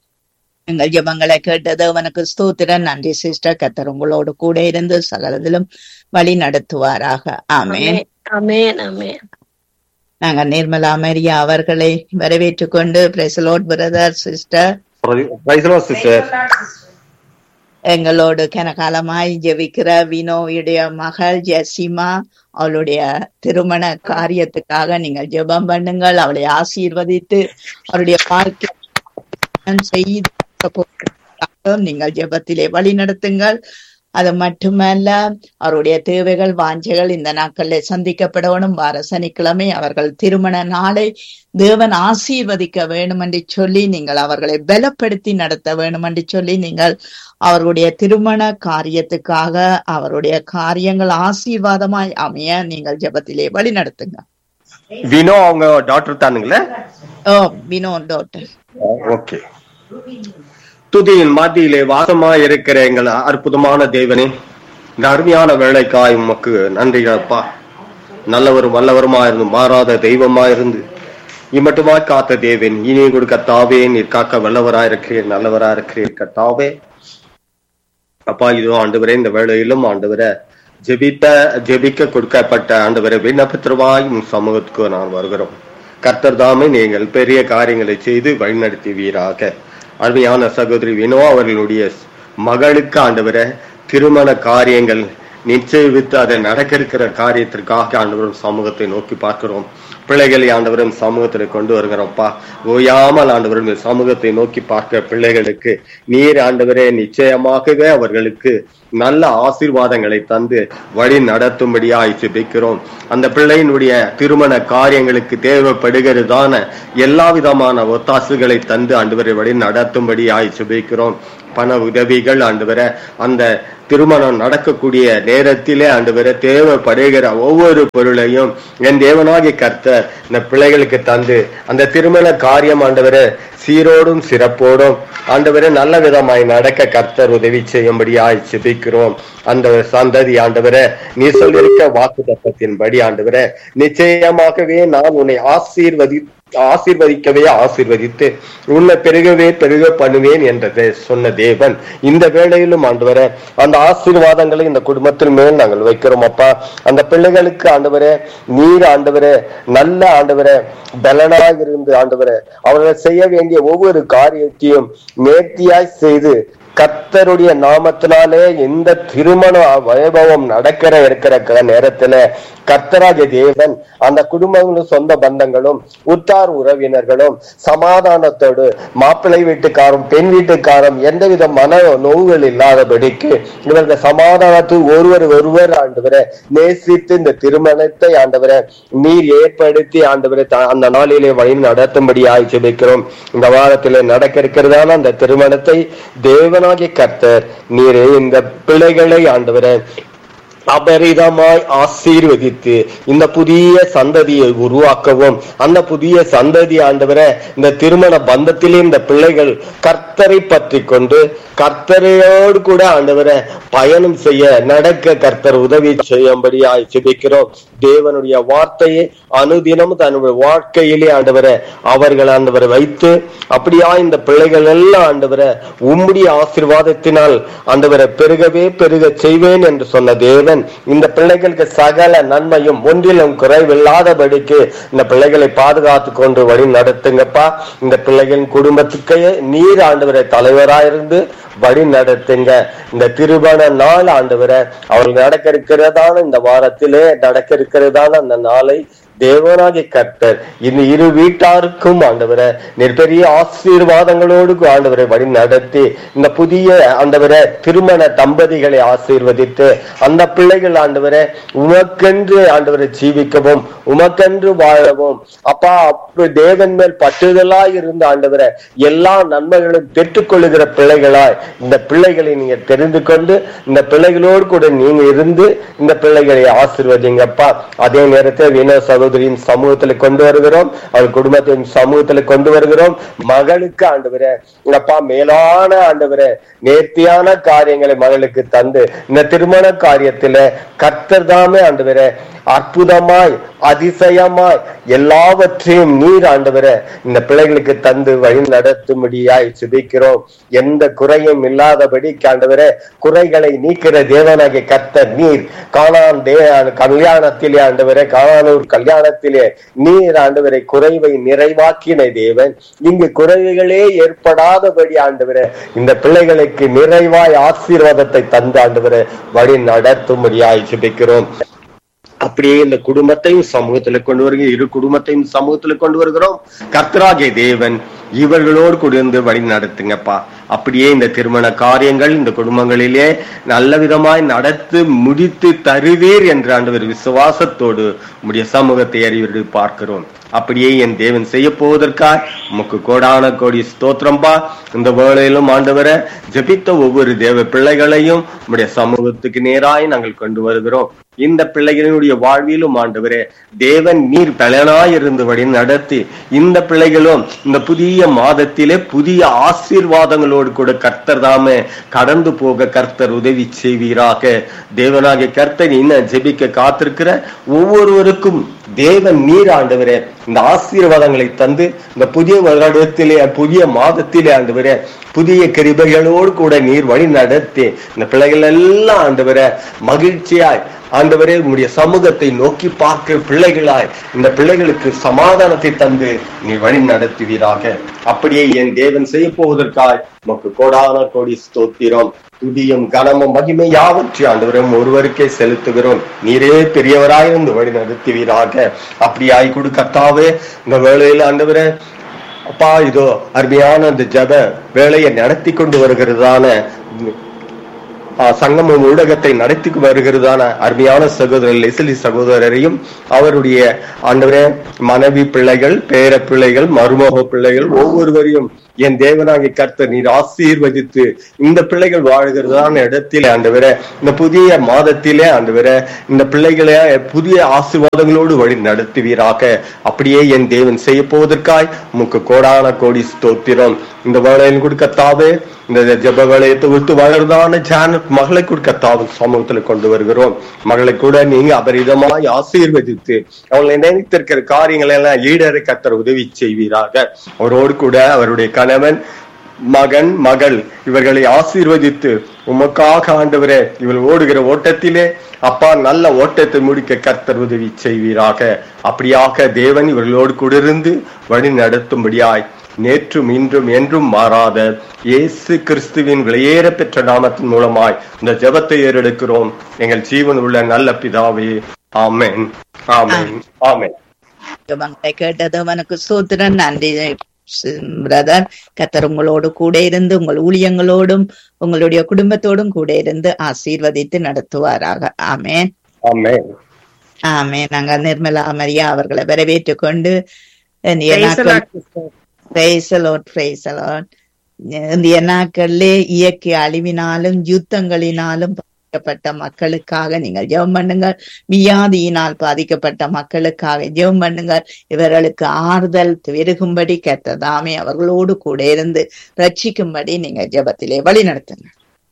எங்கள் ஜெபங்களை கேட்டது அவனுக்கு ஸ்தோத்திரம் நன்றி சிஸ்டர் கத்தர் உங்களோடு கூட இருந்து சகலதிலும் வழி நடத்துவாராக ஆமென் ஆமேன் ஆமேன் நாங்க நிர்மலா மரியா அவர்களை வரவேற்றுக் கொண்டு பிரசலோட் பிரதர் சிஸ்டர் சிஸ்டர் எங்களோடு கனகாலமாய் ஜெபிக்கிற வினோவுடைய மகள் ஜெசிமா அவளுடைய திருமண காரியத்துக்காக நீங்கள் ஜெபம் பண்ணுங்கள் அவளை ஆசீர்வதித்து அவருடைய வாழ்க்கை செய்து நீங்கள் ஜெபத்திலே வழி நடத்துங்கள் அது மட்டுமல்ல அவருடைய தேவைகள் வாஞ்சைகள் இந்த நாட்களில் சந்திக்கப்படணும் வார சனிக்கிழமை அவர்கள் திருமண நாளை தேவன் ஆசீர்வதிக்க வேண்டும் என்று சொல்லி நீங்கள் அவர்களை பலப்படுத்தி நடத்த வேண்டும் என்று சொல்லி நீங்கள் அவர்களுடைய திருமண காரியத்துக்காக அவருடைய காரியங்கள் ஆசீர்வாதமாய் அமைய நீங்கள் ஜெபத்திலே வழி நடத்துங்க வினோ அவங்க டாக்டர் தானுங்களே ஓ வினோ டாக்டர் ஓகே துதியின் மத்தியிலே வாசமா இருக்கிற எங்கள் அற்புதமான தேவனே இந்த அருமையான வேலைக்காய் உமக்கு நன்றிகளப்பா நல்லவரும் வல்லவருமா இருந்து மாறாத தெய்வமா இருந்து இம்மட்டுமா காத்த தேவன் இனி கொடுக்க தாவே நீர் காக்க வல்லவரா இருக்கிறீர் நல்லவரா இருக்கிறீர் கத்தாவே அப்பா இதோ ஆண்டவரே இந்த வேளையிலும் ஆண்டவரே ஜெபித்த ஜெபிக்க கொடுக்கப்பட்ட ஆண்டவரை விண்ணப்பத்திரவாய் உம் சமூகத்துக்கு நான் வருகிறோம் கர்த்தர் தாமே நீங்கள் பெரிய காரியங்களை செய்து வழிநடத்துவீராக அருமையான சகோதரி வினோ அவர்களுடைய மகளுக்கு ஆண்டவரை திருமண காரியங்கள் நிச்சயித்து அதை நடக்க இருக்கிற காரியத்திற்காக ஆண்டவரும் சமூகத்தை நோக்கி பார்க்கிறோம் பிள்ளைகளை ஆண்டவரும் சமூகத்தில் கொண்டு வருகிறோம்ப்பா ஓயாமல் ஆண்டவரும் இந்த சமூகத்தை நோக்கி பார்க்கிற பிள்ளைகளுக்கு நீர் ஆண்டவரே நிச்சயமாகவே அவர்களுக்கு நல்ல ஆசீர்வாதங்களை தந்து வழி நடத்தும்படியாய் ஜெபிக்கிறோம் அந்த பிள்ளையினுடைய திருமண காரியங்களுக்கு தேவைப்படுகிறதான எல்லா விதமான ஒத்தாசுகளை தந்து ஆண்டவரை வழி நடத்தும்படியாய் ஜெபிக்கிறோம் பண உதவிகள் ஆண்டவரை அந்த திருமணம் நடக்கக்கூடிய நேரத்திலே ஆண்டவரை தேவைப்படுகிற ஒவ்வொரு பொருளையும் என் தேவனாகி கர்த்தர் இந்த பிள்ளைகளுக்கு தந்து அந்த திருமண காரியம் ஆண்டவரை சீரோடும் சிறப்போடும் ஆண்டவரே நல்ல விதமாய் நடக்க கர்த்தர் உதவி செய்யும்படியாய் ஜெபிக்கிறோம் அந்த சந்ததி ஆண்டவரே நீ சொல்லியிருக்க வாக்கு தப்பத்தின்படி ஆண்டவரே நிச்சயமாகவே நான் உன்னை ஆசீர்வதி ஆசீர்வதிக்கவே ஆசீர்வதித்து உன்னை பெருகவே பெருக பண்ணுவேன் என்றதை சொன்ன தேவன் இந்த வேளையிலும் ஆண்டவரே அந்த ஆசீர்வாதங்களை இந்த குடும்பத்தின் மேல் நாங்கள் வைக்கிறோம் அப்பா அந்த பிள்ளைகளுக்கு ஆண்டவரே நீர் ஆண்டவரே நல்ல ஆண்டவரே பலனாக இருந்து ஆண்டவரே அவர்கள் செய்ய வேண்டிய ஒவ்வொரு காரியத்தையும் நேர்த்தியாய் செய்து கர்த்தருடைய நாமத்தினாலே இந்த திருமண வைபவம் நடக்கிற இருக்கிற க- நேரத்துல கர்த்தராகிய தேவன் அந்த குடும்பங்களும் சொந்த பந்தங்களும் உற்றார் உறவினர்களும் சமாதானத்தோடு மாப்பிள்ளை வீட்டுக்காரும் பெண் வீட்டுக்காரும் எந்தவித மன நோவுகள் இல்லாதபடிக்கு இவர்கள் சமாதானத்து ஒருவர் ஒருவர் ஆண்டவரை நேசித்து இந்த திருமணத்தை ஆண்டவரை நீர் ஏற்படுத்தி ஆண்டவரை த- அந்த நாளிலே வழி நடத்தும்படி ஜெபிக்கிறோம் இந்த வாரத்திலே நடக்க இருக்கிறதான அந்த திருமணத்தை தேவனாகிய கர்த்தர் நீரே இந்த பிள்ளைகளை ஆண்டவரை அபரிதமாய் ஆசீர்வதித்து இந்த புதிய சந்ததியை உருவாக்கவும் அந்த புதிய சந்ததி ஆண்டவரை இந்த திருமண பந்தத்திலே இந்த பிள்ளைகள் கர்த்தரை பற்றி கொண்டு கர்த்தரையோடு கூட ஆண்டவரை பயணம் செய்ய நடக்க கர்த்தர் உதவி செய்யும்படியாய் ஜெபிக்கிறோம் தேவனுடைய வார்த்தையை அனுதினம் தன்னுடைய வாழ்க்கையிலே ஆண்டவரை அவர்கள் ஆண்டவரை வைத்து அப்படியா இந்த பிள்ளைகள் எல்லாம் ஆண்டவரை உம்முடைய ஆசீர்வாதத்தினால் ஆண்டவரை பெருகவே பெருக செய்வேன் என்று சொன்ன தேவன் இந்த பிள்ளைகளுக்கு சகல நன்மையும் ஒன்றிலும் குறைவில்லாதபடிக்கு இந்த பிள்ளைகளை பாதுகாத்து கொண்டு வழி நடத்துங்கப்பா இந்த பிள்ளைகளின் குடும்பத்துக்கு நீர் ஆண்டவரை தலைவராயிருந்து வழி நடத்துங்க இந்த திருமண நாள் ஆண்டவரை அவர்கள் நடக்க இருக்கிறதான இந்த வாரத்திலே நடக்க இருக்கிறதான அந்த நாளை தேவனாகிய கர்த்தர் இந்த இரு வீட்டாருக்கும் ஆண்டவரை நீர் பெரிய ஆசீர்வாதங்களோடு ஆண்டவரை வழி நடத்தி இந்த புதிய ஆண்டவரை திருமண தம்பதிகளை ஆசீர்வதித்து அந்த பிள்ளைகள் ஆண்டவரை உமக்கென்று ஆண்டவரை ஜீவிக்கவும் உமக்கென்று வாழவும் அப்பா அப்ப தேவன் மேல் பற்றுதலாய் இருந்த ஆண்டவரை எல்லா நன்மைகளும் பெற்றுக்கொள்ளுகிற பிள்ளைகளாய் இந்த பிள்ளைகளை நீங்க தெரிந்து கொண்டு இந்த பிள்ளைகளோடு கூட நீங்க இருந்து இந்த பிள்ளைகளை ஆசீர்வதிங்கப்பா அதே நேரத்தில் வினோ சகோதரியின் சமூகத்துல கொண்டு வருகிறோம் அவர் குடும்பத்தின் சமூகத்துல கொண்டு வருகிறோம் மகளுக்கு ஆண்டவரே அப்பா மேலான ஆண்டவரே நேர்த்தியான காரியங்களை மகளுக்கு தந்து இந்த திருமண காரியத்துல கர்த்தர் தாமே ஆண்டவரே அற்புதமாய் அதிசயமாய் எல்லாவற்றையும் நீர் ஆண்டவரே இந்த பிள்ளைகளுக்கு தந்து வழி நடத்தும்படியாய் சுபிக்கிறோம் எந்த குறையும் இல்லாதபடி ஆண்டவரே குறைகளை நீக்கிற தேவனாகிய கர்த்தர் நீர் காணான் தே கல்யாணத்திலே ஆண்டவரே காணானூர் கல்யாணத்திலே நீர் ஆண்டவரை குறைவை நிறைவாக்கின தேவன் இங்கு குறைவுகளே ஏற்படாதபடி ஆண்டவரே இந்த பிள்ளைகளுக்கு நிறைவாய் ஆசீர்வாதத்தை தந்து ஆண்டவரை வழி நடத்தும்படியாய் சுபிக்கிறோம் அப்படியே இந்த குடும்பத்தையும் சமூகத்துல கொண்டு வருகிறோம் இரு குடும்பத்தையும் சமூகத்துல கொண்டு வருகிறோம் கர்த்தராகிய தேவன் இவர்களோடு கூடியிருந்து வழி நடத்துங்கப்பா அப்படியே இந்த திருமண காரியங்கள் இந்த குடும்பங்களிலே நல்ல விதமாய் நடத்து முடித்து தருவீர் என்ற ஆண்டவர் விசுவாசத்தோடு உம்முடைய சமூகத்தை அறிவித்து பார்க்கிறோம் அப்படியே என் தேவன் செய்ய போவதற்காய் உமக்கு கோடான கோடி ஸ்தோத்திரம்பா இந்த வேளையிலும் ஆண்டவரை ஜெபித்த ஒவ்வொரு தேவ பிள்ளைகளையும் உம்முடைய சமூகத்துக்கு நேராய் நாங்கள் கொண்டு வருகிறோம் இந்த பிள்ளைகளினுடைய வாழ்விலும் ஆண்டவரே தேவன் நீர் பலனாய் இருந்தபடி நடத்தி இந்த பிள்ளைகளும் இந்த புதிய மாதத்திலே புதிய ஆசீர்வாதங்களோடு பிள்ளைகளோடு கூட கர்த்தர் தாமே கடந்து போக கர்த்தர் உதவி செய்வீராக தேவனாகிய கர்த்தர் இன்னும் ஜெபிக்க காத்திருக்கிற ஒவ்வொருவருக்கும் தேவன் நீர் ஆண்டவரே இந்த ஆசீர்வாதங்களை தந்து இந்த புதிய வருடத்திலே புதிய மாதத்திலே ஆண்டவரே புதிய கிருபைகளோடு கூட நீர் வழி நடத்தி இந்த பிள்ளைகள் எல்லாம் ஆண்டவரே மகிழ்ச்சியாய் ஆண்டவரே உங்களுடைய சமூகத்தை நோக்கி பார்க்கிற பிள்ளைகளாய் இந்த பிள்ளைகளுக்கு சமாதானத்தை தந்து நீ வழி நடத்துவீராக அப்படியே என் தேவன் செய்ய போவதற்காய் உமக்கு கோடான கோடி ஸ்தோத்திரம் துதியும் கனமும் மகிமை யாவற்றை ஆண்டவரும் ஒருவருக்கே செலுத்துகிறோம் நீரே பெரியவராயிருந்து வழி நடத்துவீராக அப்படியாய் கொடு கர்த்தாவே இந்த வேளையில் ஆண்டவரே அப்பா இதோ அருமையான அந்த ஜப வேலையை நடத்தி கொண்டு வருகிறதான ஆஹ் சங்கமம் ஊடகத்தை நடத்தி வருகிறதான அருமையான சகோதரர் லெசிலி சகோதரரையும் அவருடைய ஆண்டவரே மனைவி பிள்ளைகள் பேர பிள்ளைகள் மருமக பிள்ளைகள் ஒவ்வொருவரையும் என் தேவனாகிய கர்த்தர் நீர் ஆசீர்வதித்து இந்த பிள்ளைகள் வாழ்கிறதான இடத்திலே ஆண்டவரே இந்த புதிய மாதத்திலே ஆண்டவரே இந்த பிள்ளைகளை புதிய ஆசீர்வாதங்களோடு வழி நடத்துவீராக அப்படியே என் தேவன் செய்ய போவதற்காய் உமக்கு கோடான கோடி ஸ்தோத்திரம் இந்த வேலையில் கொடுக்கத்தாவே இந்த ஜப வேலையை தொகுத்து வளர்ந்தான ஜானட் மகளை கொடுக்க தாவும் சமூகத்துல கொண்டு வருகிறோம் மகளை கூட நீங்க அபரிதமாய் ஆசீர்வதித்து அவங்களை நினைத்திருக்கிற காரியங்களை எல்லாம் ஈடற கத்தர் உதவி செய்வீராக அவரோடு கூட அவருடைய கணவன் மகன் மகள் இவர்களை ஆசீர்வதித்து உமக்காக ஆண்டவரே இவள் ஓடுகிற ஓட்டத்திலே அப்பா நல்ல ஓட்டத்தை முடிக்க கர்த்தர் உதவி செய்வீராக அப்படியாக தேவன் இவர்களோடு கூட இருந்து வழி நடத்தும்படியாய் நேற்றும் இன்றும் என்றும் மாறாத இயேசு கிறிஸ்துவின் விலையேற பெற்ற நாமத்தின் மூலமாய் இந்த ஜெபத்தை ஏறெடுக்கிறோம் எங்கள் ஜீவன் உள்ள நல்ல பிதாவே ஆமென் ஆமென் ஆமென் ஜெபங்களை கேட்டதவனுக்கு சோத்திரன் நன்றி பிரதர் கத்தர் உங்களோடு கூட இருந்து உங்கள் ஊழியங்களோடும் உங்களுடைய குடும்பத்தோடும் கூட இருந்து ஆசீர்வதித்து நடத்துவாராக ஆமேன் ஆமென் ஆமேன் நாங்க நிர்மலா மரியா அவர்களை வரவேற்றுக் கொண்டு இந்திய Praise the நாட்கள் Praise the Lord, praise the Lord. இந்திய நாட்களிலே இயற்கை அழிவினாலும் யுத்தங்களினாலும் பாதிக்கப்பட்ட மக்களுக்காக நீங்கள் ஜெபம் பண்ணுங்கள் வியாதியினால் பாதிக்கப்பட்ட மக்களுக்காக ஜெபம் பண்ணுங்கள் இவர்களுக்கு ஆறுதல் பெருகும்படி கத்ததாமே அவர்களோடு கூட இருந்து ரட்சிக்கும்படி நீங்க ஜெபத்திலே வழி நடத்துங்க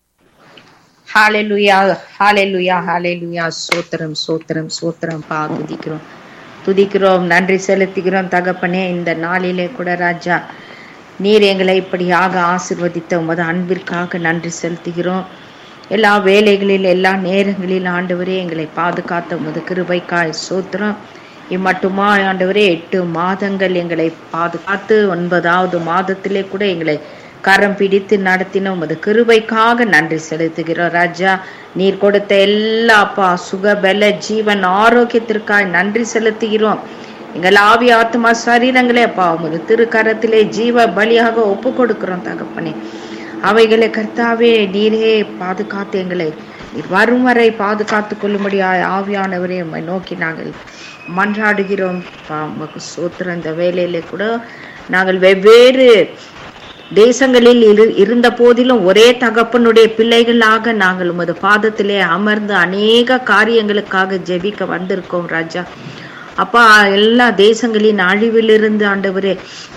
ஹalleluya ஹalleluya ஹalleluya சோத்திரம் சோத்திரம் சோத்திரம் பா துதிக்கிறோம் துதிக்கிறோம் நன்றி செலுத்துகிறோம் தகப்பனே இந்த நாளிலே கூட ராஜா நீர் எங்களை இப்படியாக ஆசிர்வதித்த உமது அன்பிற்காக நன்றி செலுத்துகிறோம் எல்லா வேலைகளில் எல்லா நேரங்களில் ஆண்டவரே எங்களை பாதுகாத்த உமது கிருபைக்காய் சோத்திரம் இம்மட்டுமா ஆண்டவரே எட்டு மாதங்கள் எங்களை பாதுகாத்து ஒன்பதாவது மாதத்திலே கூட எங்களை கரம் பிடித்து நடத்தின உமது கிருபைக்காக நன்றி செலுத்துகிறோம் ராஜா நீர் கொடுத்த எல்லா அப்பா சுக பல ஜீவன் ஆரோக்கியத்திற்காக நன்றி செலுத்துகிறோம் எங்கள் ஆவி ஆத்மா சரீரங்களே அப்பா உமது திருக்கரத்திலே ஜீவ பலியாக ஒப்பு கொடுக்கிறோம் தகப்பனே அவைகளை கர்த்தாவே நீரே பாதுகாத்து எங்களை நீர் வரும் வரை பாதுகாத்து கொள்ளும்படியாய் ஆவியானவரே உம்மை நோக்கி நாங்கள் மன்றாடுகிறோம் பா உமக்கு சோத்திரம் இந்த வேலையில கூட நாங்கள் வெவ்வேறு தேசங்களில் இரு இருந்த போதிலும் ஒரே தகப்பனுடைய பிள்ளைகளாக நாங்கள் உமது பாதத்திலே அமர்ந்து அநேக காரியங்களுக்காக ஜெபிக்க வந்திருக்கோம் ராஜா அப்பா எல்லா தேசங்களின் அழிவிலிருந்து ஆண்டவரே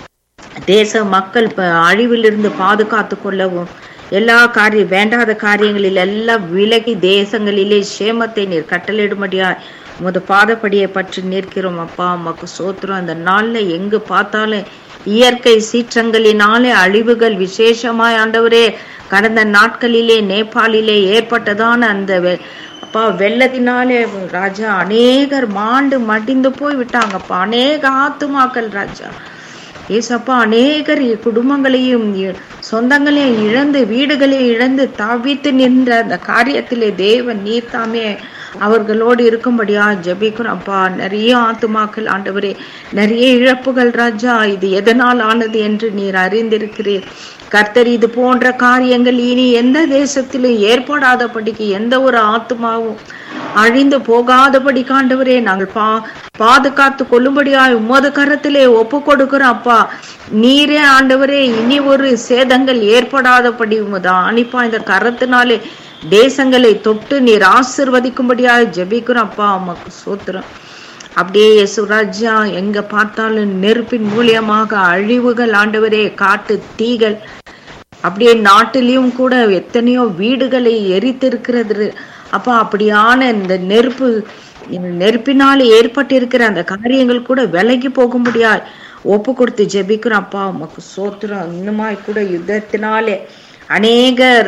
தேச மக்கள் ப- அழிவிலிருந்து பாதுகாத்து கொள்ளவும் எல்லா காரிய வேண்டாத காரியங்களில் எல்லாம் விலகி தேசங்களிலே சேமத்தை நீர் கட்டளையிடும்படியா உமது பாதப்படியை பற்றி நிற்கிறோம் அப்பா அம்மாக்கு சோத்திரம் அந்த நாள்ல எங்கு பார்த்தாலும் இயற்கை சீற்றங்களினாலே அழிவுகள் விசேஷமாய் ஆண்டவரே கடந்த நாட்களிலே நேபாளிலே ஏற்பட்டதான அந்த வெ- அப்பா வெள்ளத்தினாலே ராஜா அநேகர் மாண்டு மடிந்து போய் விட்டாங்கப்பா அநேக ஆத்துமாக்கள் ராஜா ஏசப்பா அநேகர் குடும்பங்களையும் இ- சொந்தங்களையும் இழந்து வீடுகளையும் இழந்து தவித்து நின்ற அந்த காரியத்திலே தேவன் நீர் தாமே அவர்களோடு இருக்கும்படியா ஜெபிக்கிறோம் அப்பா நிறைய ஆத்துமாக்கள் ஆண்டவரே நிறைய இழப்புகள் ராஜா இது எதனால் ஆனது என்று நீர் அறிந்திருக்கிறீர் கர்த்தர் இது போன்ற காரியங்கள் இனி எந்த தேசத்திலும் ஏற்படாதபடிக்கு எந்த ஒரு ஆத்துமாவும் அழிந்து போகாதபடி காண்டவரே நாங்கள் பா பாதுகாத்து கொள்ளும்படியாய் உமது கரத்திலே ஒப்பு கொடுக்கிறோம் அப்பா நீரே ஆண்டவரே இனி ஒரு சேதங்கள் ஏற்படாதபடி உமது அனுப்பா இந்த கரத்தினாலே தேசங்களை தொட்டு நீர் ஆசிர்வதிக்கும்படியாய் ஜெபிக்கிறோம் அப்பா உமக்கு சோத்திரம் அப்படியே யசுராஜா எங்க பார்த்தாலும் நெருப்பின் மூலியமாக அழிவுகள் ஆண்டவரே காட்டு தீகள் அப்படியே நாட்டிலையும் கூட எத்தனையோ வீடுகளை எரித்திருக்கிறது அப்பா அப்படியான இந்த நெருப்பு இந்த நெருப்பினால ஏற்பட்டிருக்கிற அந்த காரியங்கள் கூட விலகி போக முடியாது ஒப்பு கொடுத்து ஜெபிக்கிறோம் அப்பா உமக்கு சோத்திரம் இன்னுமாய் கூட யுத்தத்தினாலே அநேகர்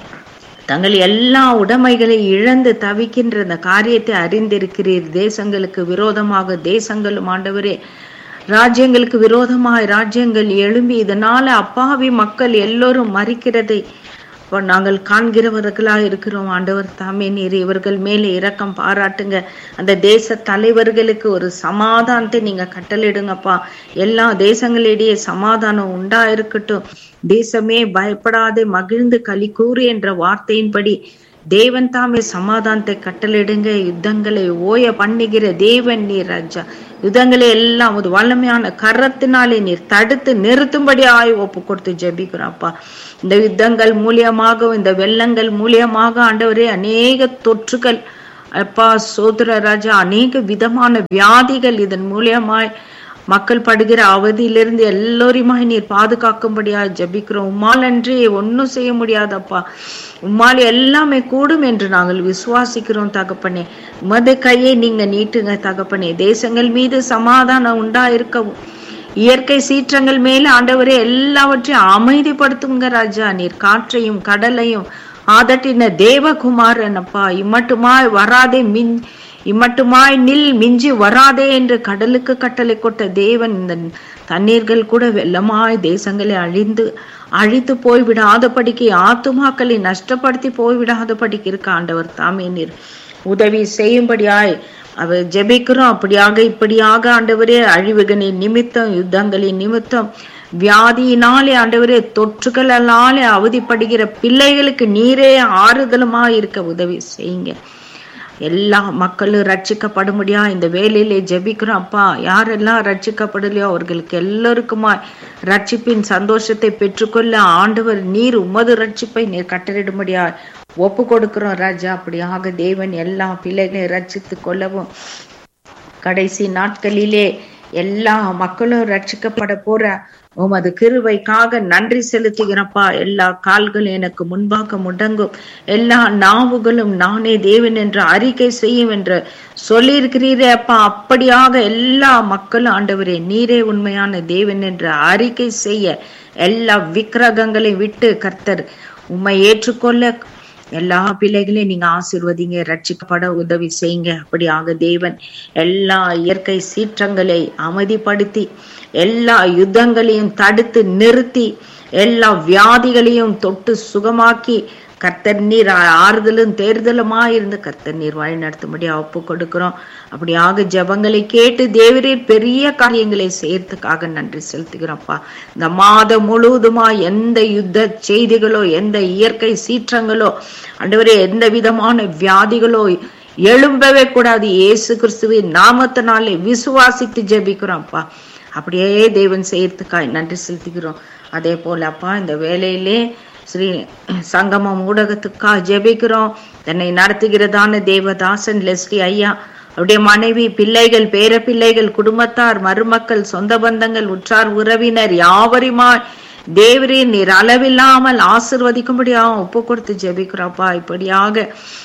தங்கள் எல்லா உடைமைகளை இழந்து தவிக்கின்ற அந்த காரியத்தை அறிந்திருக்கிறீர் தேசங்களுக்கு விரோதமாக தேசங்களும் ஆண்டவரே ராஜ்யங்களுக்கு விரோதமாய் ராஜ்யங்கள் எழும்பி இதனால அப்பாவி மக்கள் எல்லோரும் மறிக்கிறதை இப்போ நாங்கள் காண்கிறவர்களாக இருக்கிறோம் ஆண்டவர் தாமே நீர் இவர்கள் மேலே இரக்கம் பாராட்டுங்க அந்த தேச தலைவர்களுக்கு ஒரு சமாதானத்தை நீங்க கட்டளையிடுங்கப்பா எல்லா தேசங்களிடையே சமாதானம் உண்டா இருக்கட்டும் தேசமே பயப்படாதே மகிழ்ந்து களி கூறு என்ற வார்த்தையின்படி தேவன் தாமே சமாதானத்தை கட்டளையிடுங்க யுத்தங்களை ஓய பண்ணுகிற தேவன் நீர் ராஜா யுத்தங்களை எல்லாம் ஒரு வல்லமையான கரத்தினாலே நீர் தடுத்து நிறுத்தும்படி ஆய் ஒப்பு கொடுத்து ஜெபிக்கிறோம் அப்பா இந்த யுத்தங்கள் மூலியமாக இந்த வெள்ளங்கள் மூலியமாக ஆண்டவரே அநேக தொற்றுகள் அப்பா சோதர ராஜா அநேக விதமான வியாதிகள் இதன் மூலியமாய் மக்கள் படுகிற அவதியிலிருந்து எல்லோரையுமாய் நீர் பாதுகாக்கும்படியா ஜெபிக்கிறோம் உம்மால் அன்றே ஒன்னும் செய்ய முடியாதப்பா உம்மால் எல்லாமே கூடும் என்று நாங்கள் விசுவாசிக்கிறோம் தகப்பனே உமது கையை நீங்க நீட்டுங்க தகப்பனே தேசங்கள் மீது சமாதானம் உண்டா இருக்கவும் இயற்கை சீற்றங்கள் மேல ஆண்டவரே எல்லாவற்றையும் அமைதிப்படுத்துங்க ராஜா நீர் காற்றையும் கடலையும் ஆதட்டின தேவகுமாரன் அப்பா இம்மட்டுமாய் வராதே மின் இம்மட்டுமாய் நில் மிஞ்சி வராதே என்று கடலுக்கு கட்டளை கொட்ட தேவன் இந்த தண்ணீர்கள் கூட வெள்ளமாய் தேசங்களை அழிந்து அழித்து போய்விடாதபடிக்கு ஆத்துமாக்களை நஷ்டப்படுத்தி போய்விடாதபடிக்கு இருக்க ஆண்டவர் தாமே நீர் உதவி செய்யும்படியாய் அவர் ஜெபிக்கிறோம் அப்படியாக இப்படியாக ஆண்டவரே அழிவுகளின் நிமித்தம் யுத்தங்களின் நிமித்தம் வியாதியினாலே ஆண்டவரே தொற்றுகளாலே அவதிப்படுகிற பிள்ளைகளுக்கு நீரே ஆறுதலுமா இருக்க உதவி செய்யுங்க எல்லா மக்களும் ரட்சிக்கப்படும்படியா இந்த வேலையிலே ஜெபிக்கிறோம் அப்பா யாரெல்லாம் ரட்சிக்கப்படலையோ அவர்களுக்கு எல்லோருக்குமா ரட்சிப்பின் சந்தோஷத்தை பெற்றுக்கொள்ள ஆண்டவர் நீர் உமது ரட்சிப்பை நீர் கட்டளிடும்படியா ஒப்பு கொடுக்கிறோம் ராஜா அப்படியாக தேவன் எல்லா பிள்ளைகளையும் ரட்சித்து கொள்ளவும் கடைசி நாட்களிலே எல்லா மக்களும் ரட்சிக்கப்பட போற உமது கிருவைக்காக நன்றி செலுத்துகிறப்பா எல்லா கால்களும் எனக்கு முன்பாக முடங்கும் எல்லா நாவுகளும் நானே தேவன் என்று அறிக்கை செய்யும் என்று சொல்லியிருக்கிறீரே அப்பா அப்படியாக எல்லா மக்களும் ஆண்டவரே நீரே உண்மையான தேவன் என்று அறிக்கை செய்ய எல்லா விக்கிரகங்களை விட்டு கர்த்தர் உம்மை ஏற்றுக்கொள்ள எல்லா பிள்ளைகளையும் நீங்க ஆசிர்வதிங்க ரட்சிக்கப்பட உதவி செய்யுங்க அப்படியாக தேவன் எல்லா இயற்கை சீற்றங்களை அமைதிப்படுத்தி எல்லா யுத்தங்களையும் தடுத்து நிறுத்தி எல்லா வியாதிகளையும் தொட்டு சுகமாக்கி கர்த்தர் நீர் ஆறுதலும் தேர்தலுமா இருந்து கர்த்தர் நீர் வழி நடத்தும்படி ஒப்பு கொடுக்கிறோம் அப்படியாக ஜபங்களை கேட்டு தேவரீர் பெரிய காரியங்களை செய்யறதுக்காக நன்றி செலுத்துகிறோம்ப்பா இந்த மாதம் முழுவதுமா எந்த யுத்த செய்திகளோ எந்த இயற்கை சீற்றங்களோ அண்டவரே எந்த விதமான வியாதிகளோ எழும்பவே கூடாது இயேசு கிறிஸ்துவின் நாமத்தினாலே விசுவாசித்து ஜெபிக்கிறோம்ப்பா அப்படியே தேவன் செய்யறதுக்காய் நன்றி செலுத்துகிறோம் அதே போல அப்பா இந்த வேலையிலே ஸ்ரீ சங்கமம் ஊடகத்துக்காக ஜெபிக்கிறோம் தன்னை நடத்துகிறதான தேவதாசன் லெஸ்லி ஐயா அவருடைய மனைவி பிள்ளைகள் பேர பிள்ளைகள் குடும்பத்தார் மருமக்கள் சொந்த பந்தங்கள் உற்றார் உறவினர் யாவருமா தேவரே நீர் அளவில்லாமல் ஆசிர்வதிக்கும்படியா ஒப்பு கொடுத்து ஜெபிக்கிறோப்பா இப்படியாக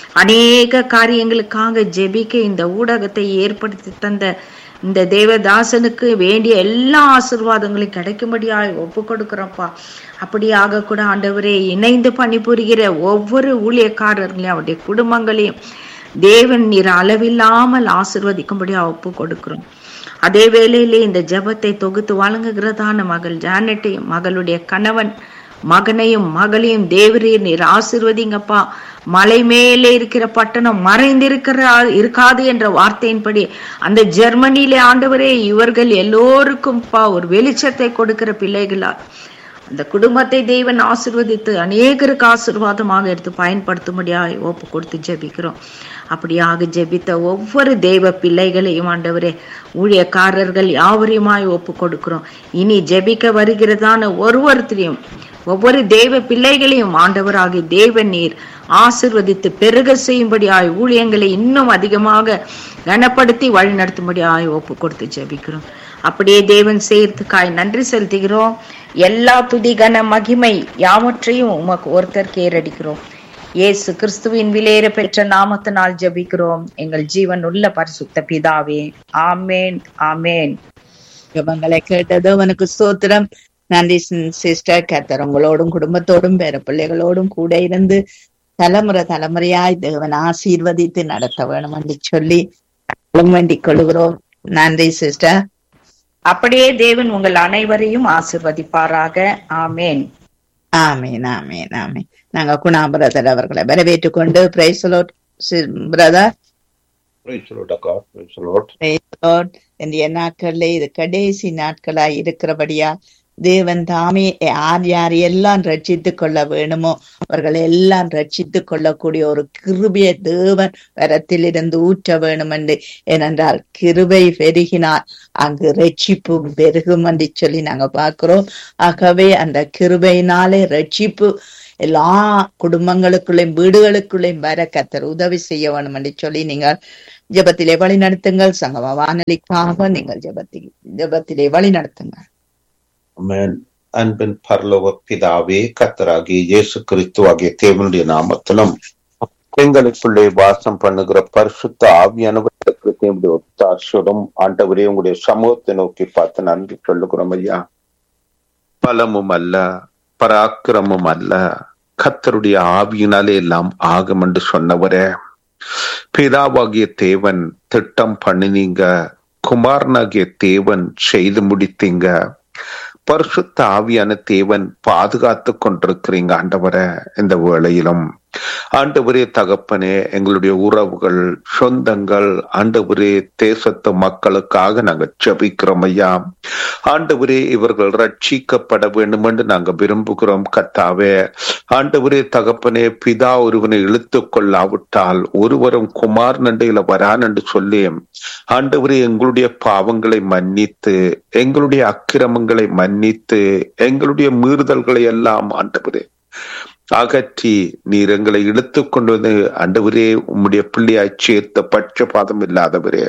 அநேக காரியங்களுக்காக ஜெபிக்க இந்த ஊடகத்தை ஏற்படுத்தி தந்த இந்த தேவதாசனுக்கு வேண்டிய எல்லா ஆசிர்வாதங்களையும் கிடைக்கும்படியாய் ஒப்பு கொடுக்கிறோம்ப்பா அப்படியாக கூட ஆண்டவரே இணைந்து பணிபுரிகிற ஒவ்வொரு ஊழியக்காரர்களையும் அவருடைய குடும்பங்களையும் தேவன் நீர் அளவில்லாமல் ஆசிர்வதிக்கும்படியா ஒப்பு கொடுக்கிறோம் அதே வேளையிலே இந்த ஜபத்தை தொகுத்து வழங்குகிறதான மகள் ஜானட்டையும் மகளுடைய கணவன் மகனையும் மகளையும் தேவரீர் நீர் ஆசிர்வதிங்கப்பா மலை மேலே இருக்கிற பட்டணம் மறைந்திருக்கிற இருக்காது என்ற வார்த்தையின்படி அந்த ஜெர்மனியிலே ஆண்டவரே இவர்கள் எல்லோருக்கும்பா ஒரு வெளிச்சத்தை கொடுக்கிற பிள்ளைகளா அந்த குடும்பத்தை தேவன் ஆசிர்வதித்து அநேகருக்கு ஆசிர்வாதமாக எடுத்து பயன்படுத்தும்படியாக ஒப்பு கொடுத்து ஜெபிக்கிறோம் அப்படியாக ஜெபித்த ஒவ்வொரு தெய்வ பிள்ளைகளையும் ஆண்டவரே ஊழியக்காரர்கள் யாவரையுமாய் ஒப்பு கொடுக்கிறோம் இனி ஜெபிக்க வருகிறதான ஒருவருத்தரையும் ஒவ்வொரு தெய்வ பிள்ளைகளையும் ஆண்டவராகி தேவ நீர் ஆசிர்வதித்து பெருக செய்யும்படியாய் ஊழியங்களை இன்னும் அதிகமாக கனப்படுத்தி வழி நடத்தும்படியாய் ஒப்பு கொடுத்து ஜெபிக்கிறோம் அப்படியே தேவன் செய்யறதுக்காய் நன்றி செலுத்துகிறோம் எல்லா துதி கன மகிமை யாவற்றையும் உமக்கு ஒருத்தர் கேரடிக்கிறோம் இயேசு கிறிஸ்துவின் விலையேற பெற்ற நாமத்தினால் ஜெபிக்கிறோம் எங்கள் ஜீவன் உள்ள பரிசுத்த பிதாவே ஆமேன் ஆமேன் ஜெபங்களை கேட்டது அவனுக்கு ஸ்தோத்திரம் நன்றி சிஸ்டர் கத்தர் உங்களோடும் குடும்பத்தோடும் பேர பிள்ளைகளோடும் கூட இருந்து தலைமுறை தலைமுறையாய் தேவன் ஆசீர்வதித்து நடத்த வேணும் என்று சொல்லி வேண்டிக் கொள்கிறோம் நன்றி சிஸ்டர் அப்படியே தேவன் உங்கள் அனைவரையும் ஆசிர்வதிப்பாராக ஆமேன் ஆமீன் ஆமீன் ஆமீன் நாங்க குணா பிரதர் அவர்களை வரவேற்றுக் கொண்டு praise the Lord brother Praise the Lord, God. Praise the Lord. இந்திய நாட்கள்ல இது கடைசி நாட்களா இருக்கிறபடியா தேவன் தாமே யார் யார் எல்லாம் ரட்சித்துக் கொள்ள வேணுமோ அவர்கள் எல்லாம் ரட்சித்துக் கொள்ளக்கூடிய ஒரு கிருபைய தேவன் வரத்திலிருந்து ஊற்ற வேணும் என்று ஏனென்றால் கிருபை பெருகினால் அங்கு ரட்சிப்பு பெருகும் என்று சொல்லி நாங்க பார்க்கிறோம் ஆகவே அந்த கிருபையினாலே ரட்சிப்பு எல்லா குடும்பங்களுக்குள்ளேயும் வீடுகளுக்குள்ளேயும் வர கத்தர் உதவி செய்ய வேணும் என்று சொல்லி நீங்கள் ஜெபத்திலே வழி நடத்துங்கள் சங்கம வானொலிக்காக நீங்கள் ஜெபத்தில் ஜெபத்திலே வழி நடத்துங்கள் Amen. அன்பின் பரலோக பிதாவே கத்தராகிய இயேசு கிறிஸ்து ஆகிய தேவனுடைய நாமத்திலும் எங்களுக்குள்ளே வாசம் பண்ணுகிற பரிசுத்த ஆவியானவர்களுக்கு தேவனுடைய ஒத்தாசுரம் ஆண்டவரே உங்களுடைய சமூகத்தை நோக்கி பார்த்து நன்றி சொல்லுகிறோம் ஐயா பலமும் அல்ல பராக்கிரமும் அல்ல கத்தருடைய ஆவியினாலே எல்லாம் ஆகும் என்று சொன்னவரே பிதாவாகிய தேவன் திட்டம் பண்ணினீங்க குமாரனாகிய தேவன் செய்து முடித்தீங்க பரிசுத்த ஆவியான தேவன் பாதுகாத்து கொண்டிருக்கிறீங்க ஆண்டவரை இந்த வேளையிலும் ஆண்டவரே தகப்பனே எங்களுடைய உறவுகள் சொந்தங்கள் ஆண்டவரே தேசத்து மக்களுக்காக நாங்க ஜபிக்கிறோம் ஐயா ஆண்டவரே இவர்கள் ரட்சிக்கப்பட வேண்டும் என்று நாங்க விரும்புகிறோம் கத்தாவே ஆண்டவரே தகப்பனே பிதா ஒருவனை இழுத்து கொள்ளாவிட்டால் ஒருவரும் குமார் நண்டையில வரான் என்று சொல்லி ஆண்டவரே எங்களுடைய பாவங்களை மன்னித்து எங்களுடைய அக்கிரமங்களை மன்னித்து எங்களுடைய மீறுதல்களை எல்லாம் ஆண்டவரே அகற்றி நீர் எங்களை இழுத்து கொண்டு வந்து ஆண்டவரே உம்முடைய பிள்ளையாய் சேர்த்த பட்சபாதம் இல்லாதவரே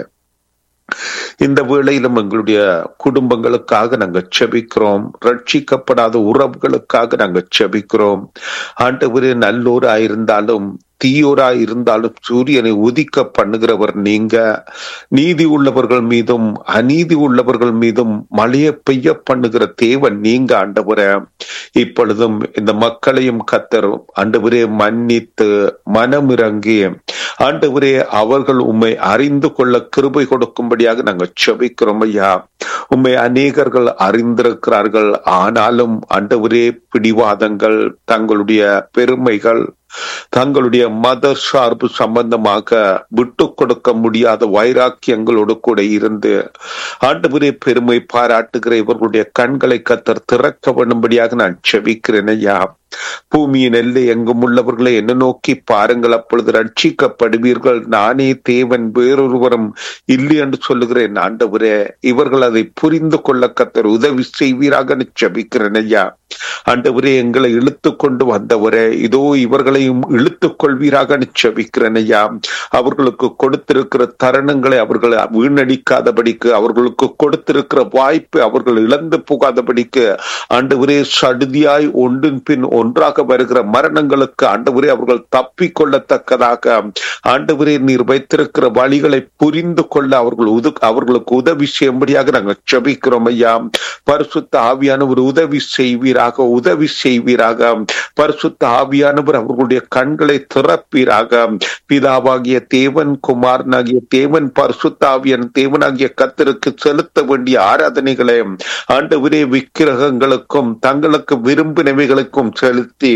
இந்த வேளையிலும் எங்களுடைய குடும்பங்களுக்காக நாங்க செபிக்கிறோம் ரட்சிக்கப்படாத உறவுகளுக்காக நாங்க செபிக்கிறோம் ஆண்டவரே நல்லோராயிருந்தாலும் தீயோரா இருந்தாலும் சூரியனை உதிக்க பண்ணுகிறவர் நீங்க நீதி உள்ளவர்கள் மீதும் அநீதி உள்ளவர்கள் மீதும் மழைய பெய்ய பண்ணுகிற தேவன் நீங்க ஆண்டவரே இப்பொழுதும் இந்த மக்களையும் கத்தரும் ஆண்டவரே மன்னித்து மனமிறங்கி ஆண்டவரே அவர்கள் உண்மை அறிந்து கொள்ள கிருபை கொடுக்கும்படியாக நாங்கள் செபிக்கிறோம் ஐயா உண்மை அநேகர்கள் அறிந்திருக்கிறார்கள் ஆனாலும் ஆண்டவரே பிடிவாதங்கள் தங்களுடைய பெருமைகள் தங்களுடைய மத சார்பு சம்பந்தமாக விட்டு கொடுக்க முடியாத வைராக்கியங்களோடு கூட இருந்து ஆண்டவரே பெருமை பாராட்டுகிற இவர்களுடைய கண்களை கத்தர் திறக்க வேண்டும்படியாக நான் செபிக்கிறேன் ஐயா பூமியின் எல்லை எங்கும் உள்ளவர்களை என்ன நோக்கி பாருங்கள் அப்பொழுது ரட்சிக்கப்படுவீர்கள் நானே தேவன் வேறொருவரும் இல்லை என்று சொல்லுகிறேன் ஆண்டவரே இவர்கள் அதை புரிந்து கொள்ள கத்தர் உதவி செய்வீராக ஜபிக்கிறேன் ஐயா ஆண்டவரே எங்களை இழுத்து கொண்டு வந்தவரே இதோ இவர்களையும் இழுத்துக் கொள்வீராக ஜபிக்கிறேன் ஐயா அவர்களுக்கு கொடுத்திருக்கிற தருணங்களை அவர்கள் வீணடிக்காதபடிக்கு அவர்களுக்கு கொடுத்திருக்கிற வாய்ப்பு அவர்கள் இழந்து போகாதபடிக்கு ஆண்டவரே சடுதியாய் ஒன்றின் பின் ஒன்றாக வருகிற மரணங்களுக்கு ஆண்டவரே அவர்கள் தப்பிக் கொள்ளத்தக்கதாக ஆண்டவரே நீர் வைத்திருக்கிற வழிகளை புரிந்து கொள்ள அவர்கள் உது அவர்களுக்கு உதவி செய்யும்படியாக நாங்கள் செபிக்கிறோம் ஐயா பரிசுத்த ஆவியானவர் உதவி செய்வீராக உதவி செய்வீராக பரிசுத்த ஆவியானவர் அவர்களுடைய கண்களை திறப்பீராக பிதாவாகிய தேவன் குமாரனாகிய தேவன் பரிசுத்த ஆவியன் தேவனாகிய கத்தருக்கு செலுத்த வேண்டிய ஆராதனைகளை ஆண்டவரே விக்கிரகங்களுக்கும் தங்களுக்கு விரும்பினவைகளுக்கும் செலுத்தி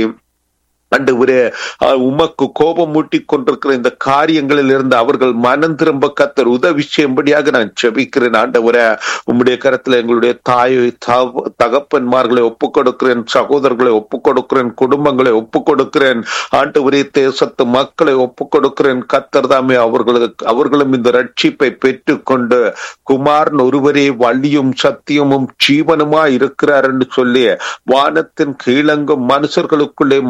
ஆண்டவரே உமக்கு கோபம் மூட்டி கொண்டிருக்கிற இந்த காரியங்களில் இருந்து அவர்கள் மனம் திரும்ப கத்தர் உதவி செய்யும்படியாக நான் செபிக்கிறேன் ஆண்டவரே உம்முடைய கரத்துல எங்களுடைய தாய் தகப்பன்மார்களை ஒப்புக் கொடுக்கிறேன் சகோதரர்களை ஒப்புக் கொடுக்கிறேன் குடும்பங்களை ஒப்புக் கொடுக்கிறேன் ஆண்டவரே தேசத்து மக்களை ஒப்புக் கொடுக்கிறேன் கத்தர் தாமே அவர்களுக்கு அவர்களும் இந்த ரட்சிப்பை பெற்றுக்கொண்டு குமாரன் ஒருவரே வள்ளியும் சத்தியமும் ஜீவனுமா இருக்கிறார் என்று சொல்லி வானத்தின் கீழங்கும் மனுஷர்களுக்குள்ளே மனுஷர்கள்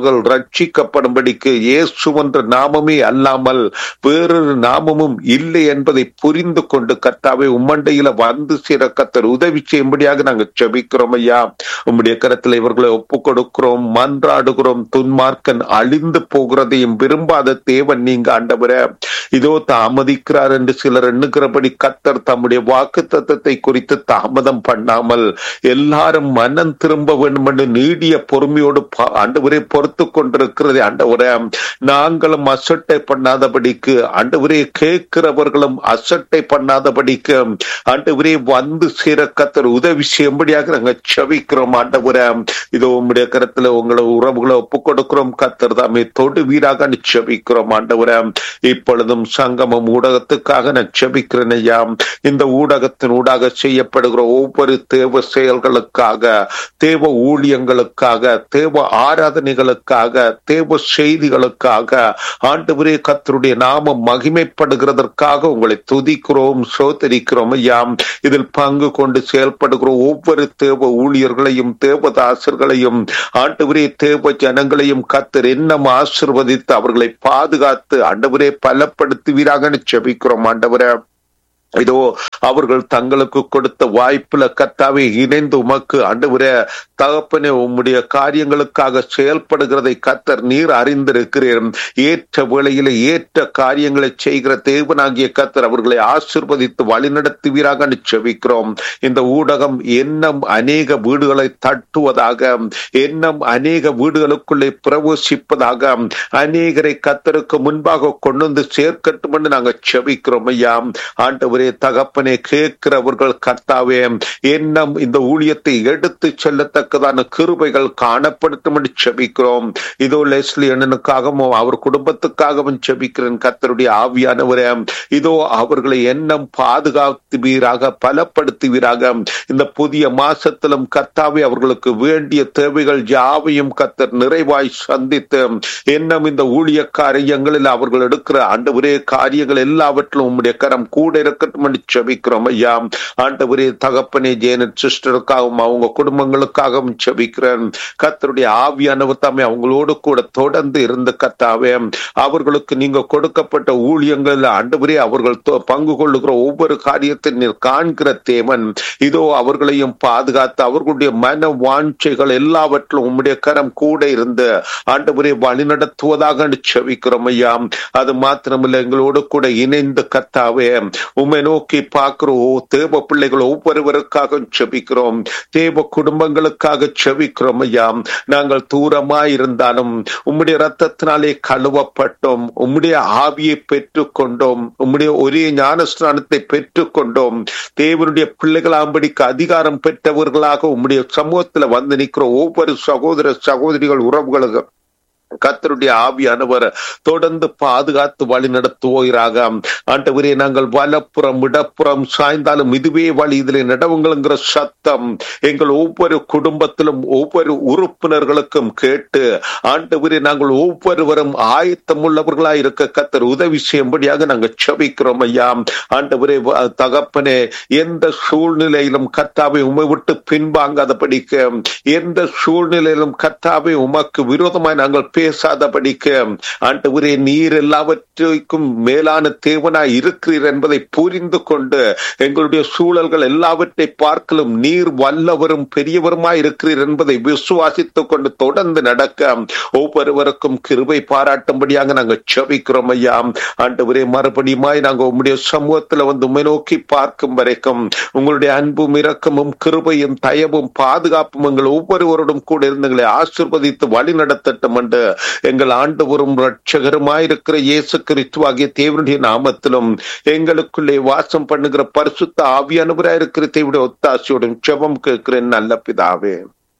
அவர்கள் ரட்சிக்கப்படும்படிக்கு இயேசு என்ற நாமமே அல்லாமல் வேறொரு நாமமும் இல்லை என்பதை புரிந்து கொண்டு கர்த்தாவே உம்மண்டையில வந்து சேர கத்தர் உதவி செய்யும்படியாக நாங்கள் செபிக்கிறோம் ஐயா உம்முடைய கரத்தில் இவர்களை ஒப்பு கொடுக்கிறோம் மன்றாடுகிறோம் துன்மார்க்கன் அழிந்து போகிறதையும் விரும்பாத தேவன் நீங்க ஆண்டவர இதோ தாமதிக்கிறார் என்று சிலர் எண்ணுகிறபடி கத்தர் தம்முடைய வாக்கு தத்தத்தை குறித்து தாமதம் பண்ணாமல் எல்லாரும் மனம் திரும்ப வேண்டும் என்று நீடிய பொறுமையோடு ஆண்டவரே பொறுத்து கொண்டிருக்கிறது ஆண்டவரே நாங்களும் அசட்டை பண்ணாதபடிக்கு ஆண்டவரே கேட்கிறவர்களும் அசட்டை பண்ணாதபடிக்கு ஆண்டவரே வந்து சேர கத்தர் உதவி செய்யும்படியாக நாங்கள் செவிக்கிறோம் ஆண்டவரே இதோ உங்களுடைய கருத்துல உங்களை உறவுகளை ஒப்பு கொடுக்கிறோம் கத்தர் தாமே தொடு வீராக செபிக்கிறோம் ஆண்டவரே இப்பொழுதும் சங்கமம் ஊடகத்துக்காக நான் செபிக்கிறேன் ஐயா இந்த ஊடகத்தின் ஊடாக செய்யப்படுகிற ஒவ்வொரு தேவ செயல்களுக்காக தேவ ஊழியங்களுக்காக தேவ ஆராதனைகளுக்காக தேவ செய்திகளுக்காக ஆண்டவரே கத்தருடைய நாமம் மகிமைப்படுகிறதற்காக உங்களை துதிக்கிறோம் சோதரிக்கிறோம் ஐயா இதில் பங்கு கொண்டு செயல்படுகிற ஒவ்வொரு தேவ ஊழியர்களையும் தேவதாசர்களையும் ஆண்டவரே தேவ ஜனங்களையும் கத்தர் என்னம் ஆசிர்வதித்து அவர்களை பாதுகாத்து ஆண்டவரே பலப்படுத்துவீராக செபிக்கிறோம் ஆண்டவரே இதோ அவர்கள் தங்களுக்கு கொடுத்த வாய்ப்புல கத்தாவே இணைந்து உமக்கு ஆண்டவரே தகப்பனே உம்முடைய காரியங்களுக்காக செயல்படுகிறதை கத்தர் நீர் அறிந்திருக்கிறீர் ஏற்ற வேளையில ஏற்ற காரியங்களை செய்கிற தேவனாகிய கத்தர் அவர்களை ஆசிர்வதித்து வழிநடத்துவீராக செபிக்கிறோம் இந்த ஊடகம் எண்ணம் அநேக வீடுகளை தட்டுவதாக எண்ணம் அநேக வீடுகளுக்குள்ளே பிரவேசிப்பதாக அநேகரை கத்தருக்கு முன்பாக கொண்டு வந்து சேர்க்கட்டும் என்று நாங்கள் செபிக்கிறோம் ஐயா ஆண்டவர் ஆண்டவரே தகப்பனே கேட்கிறவர்கள் கர்த்தாவே எண்ணம் இந்த ஊழியத்தை எடுத்து செல்லத்தக்கதான கிருபைகள் காணப்படுத்தும் என்று செபிக்கிறோம் இதோ லெஸ்லி அண்ணனுக்காகவும் அவர் குடும்பத்துக்காகவும் செபிக்கிறேன் கர்த்தருடைய ஆவியானவரே இதோ அவர்களை எண்ணம் பாதுகாத்துவீராக பலப்படுத்துவீராக இந்த புதிய மாசத்திலும் கர்த்தாவே அவர்களுக்கு வேண்டிய தேவைகள் யாவையும் கர்த்தர் நிறைவாய் சந்தித்து எண்ணம் இந்த ஊழிய காரியங்களில் அவர்கள் எடுக்கிற ஆண்டவரே காரியங்கள் எல்லாவற்றிலும் உம்முடைய கரம் கூட இருக்க இருக்கட்டும் என்று செபிக்கிறோம் ஐயா ஆண்டவரே தகப்பனே ஜேனட் சிஸ்டருக்காகவும் அவங்க குடும்பங்களுக்காகவும் செபிக்கிறேன் கத்தருடைய ஆவியானவர் தாமே அவங்களோடு கூட தொடர்ந்து இருந்த கத்தாவே அவர்களுக்கு நீங்க கொடுக்கப்பட்ட ஊழியங்கள் ஆண்டவரே அவர்கள் பங்கு கொள்ளுகிற ஒவ்வொரு காரியத்தை நீர் காண்கிற தேவன் இதோ அவர்களையும் பாதுகாத்து அவர்களுடைய மன வாஞ்சைகள் எல்லாவற்றிலும் உம்முடைய கரம் கூட இருந்து ஆண்டவரே வழிநடத்துவதாக செபிக்கிறோம் ஐயா அது மாத்திரமில்லை எங்களோடு கூட இணைந்து கத்தாவே உண்மை நோக்கி பார்க்கிறோம் தேவ பிள்ளைகள் ஒவ்வொருவருக்காக செபிக்கிறோம் தேவ குடும்பங்களுக்காக செபிக்கிறோம் ஐயா நாங்கள் தூரமா இருந்தாலும் உம்முடைய ரத்தத்தினாலே கழுவப்பட்டோம் உம்முடைய ஆவியை பெற்றுக் கொண்டோம் உம்முடைய ஒரே ஞானஸ்தானத்தை பெற்றுக் கொண்டோம் தேவனுடைய பிள்ளைகளாம்படிக்கு அதிகாரம் பெற்றவர்களாக உம்முடைய சமூகத்துல வந்து நிற்கிற ஒவ்வொரு சகோதர சகோதரிகள் உறவுகளுக்கு கத்தருடைய ஆவியானவர் தொடர்ந்து பாதுகாத்து வழி நடத்துவோராக ஆண்டவரே நாங்கள் வலப்புறம் இடப்புறம் சாய்ந்தாலும் இதுவே வழி இதில் நடவுங்கள்ங்கிற சத்தம் எங்கள் ஒவ்வொரு குடும்பத்திலும் ஒவ்வொரு உறுப்பினர்களுக்கும் கேட்டு ஆண்டவரே நாங்கள் ஒவ்வொருவரும் ஆயத்தம் உள்ளவர்களா இருக்க கத்தர் உதவி செய்யும்படியாக நாங்கள் செபிக்கிறோம் ஐயா ஆண்டவரே தகப்பனே எந்த சூழ்நிலையிலும் கத்தாவை உமை விட்டு பின்வாங்காதபடிக்கு எந்த சூழ்நிலையிலும் கத்தாவை உமக்கு விரோதமாய் நாங்கள் பேசாதபடிக்கு ஆண்டவரே நீர் எல்லாவற்றிற்கும் மேலான தேவனாய் இருக்கிறீர் என்பதை புரிந்து கொண்டு எங்களுடைய சூழல்கள் எல்லாவற்றை பார்க்கலும் நீர் வல்லவரும் பெரியவருமாய் இருக்கிறீர் என்பதை விசுவாசித்துக் கொண்டு தொடர்ந்து நடக்க ஒவ்வொருவருக்கும் கிருபை பாராட்டும்படியாக நாங்கள் செபிக்கிறோம் ஐயா ஆண்டவரே மறுபடியுமாய் நாங்கள் உங்களுடைய சமூகத்துல வந்து உண்மை நோக்கி பார்க்கும் வரைக்கும் உங்களுடைய அன்பும் இரக்கமும் கிருபையும் தயவும் பாதுகாப்பும் எங்கள் ஒவ்வொருவரோடும் கூட இருந்து எங்களை ஆசிர்வதித்து வழி நடத்தட்டும் என்று எங்கள் ஆண்டவரும் ரட்சகருமாயிருக்கிற இயேசு கிறிஸ்துவாகிய தேவனுடைய நாமத்திலும் எங்களுக்குள்ளே வாசம் பண்ணுகிற பரிசுத்த ஆவியானவராயிருக்கிற தேவனுடைய ஒத்தாசையோடும் செபம் கேட்கிறேன் நல்ல பிதாவே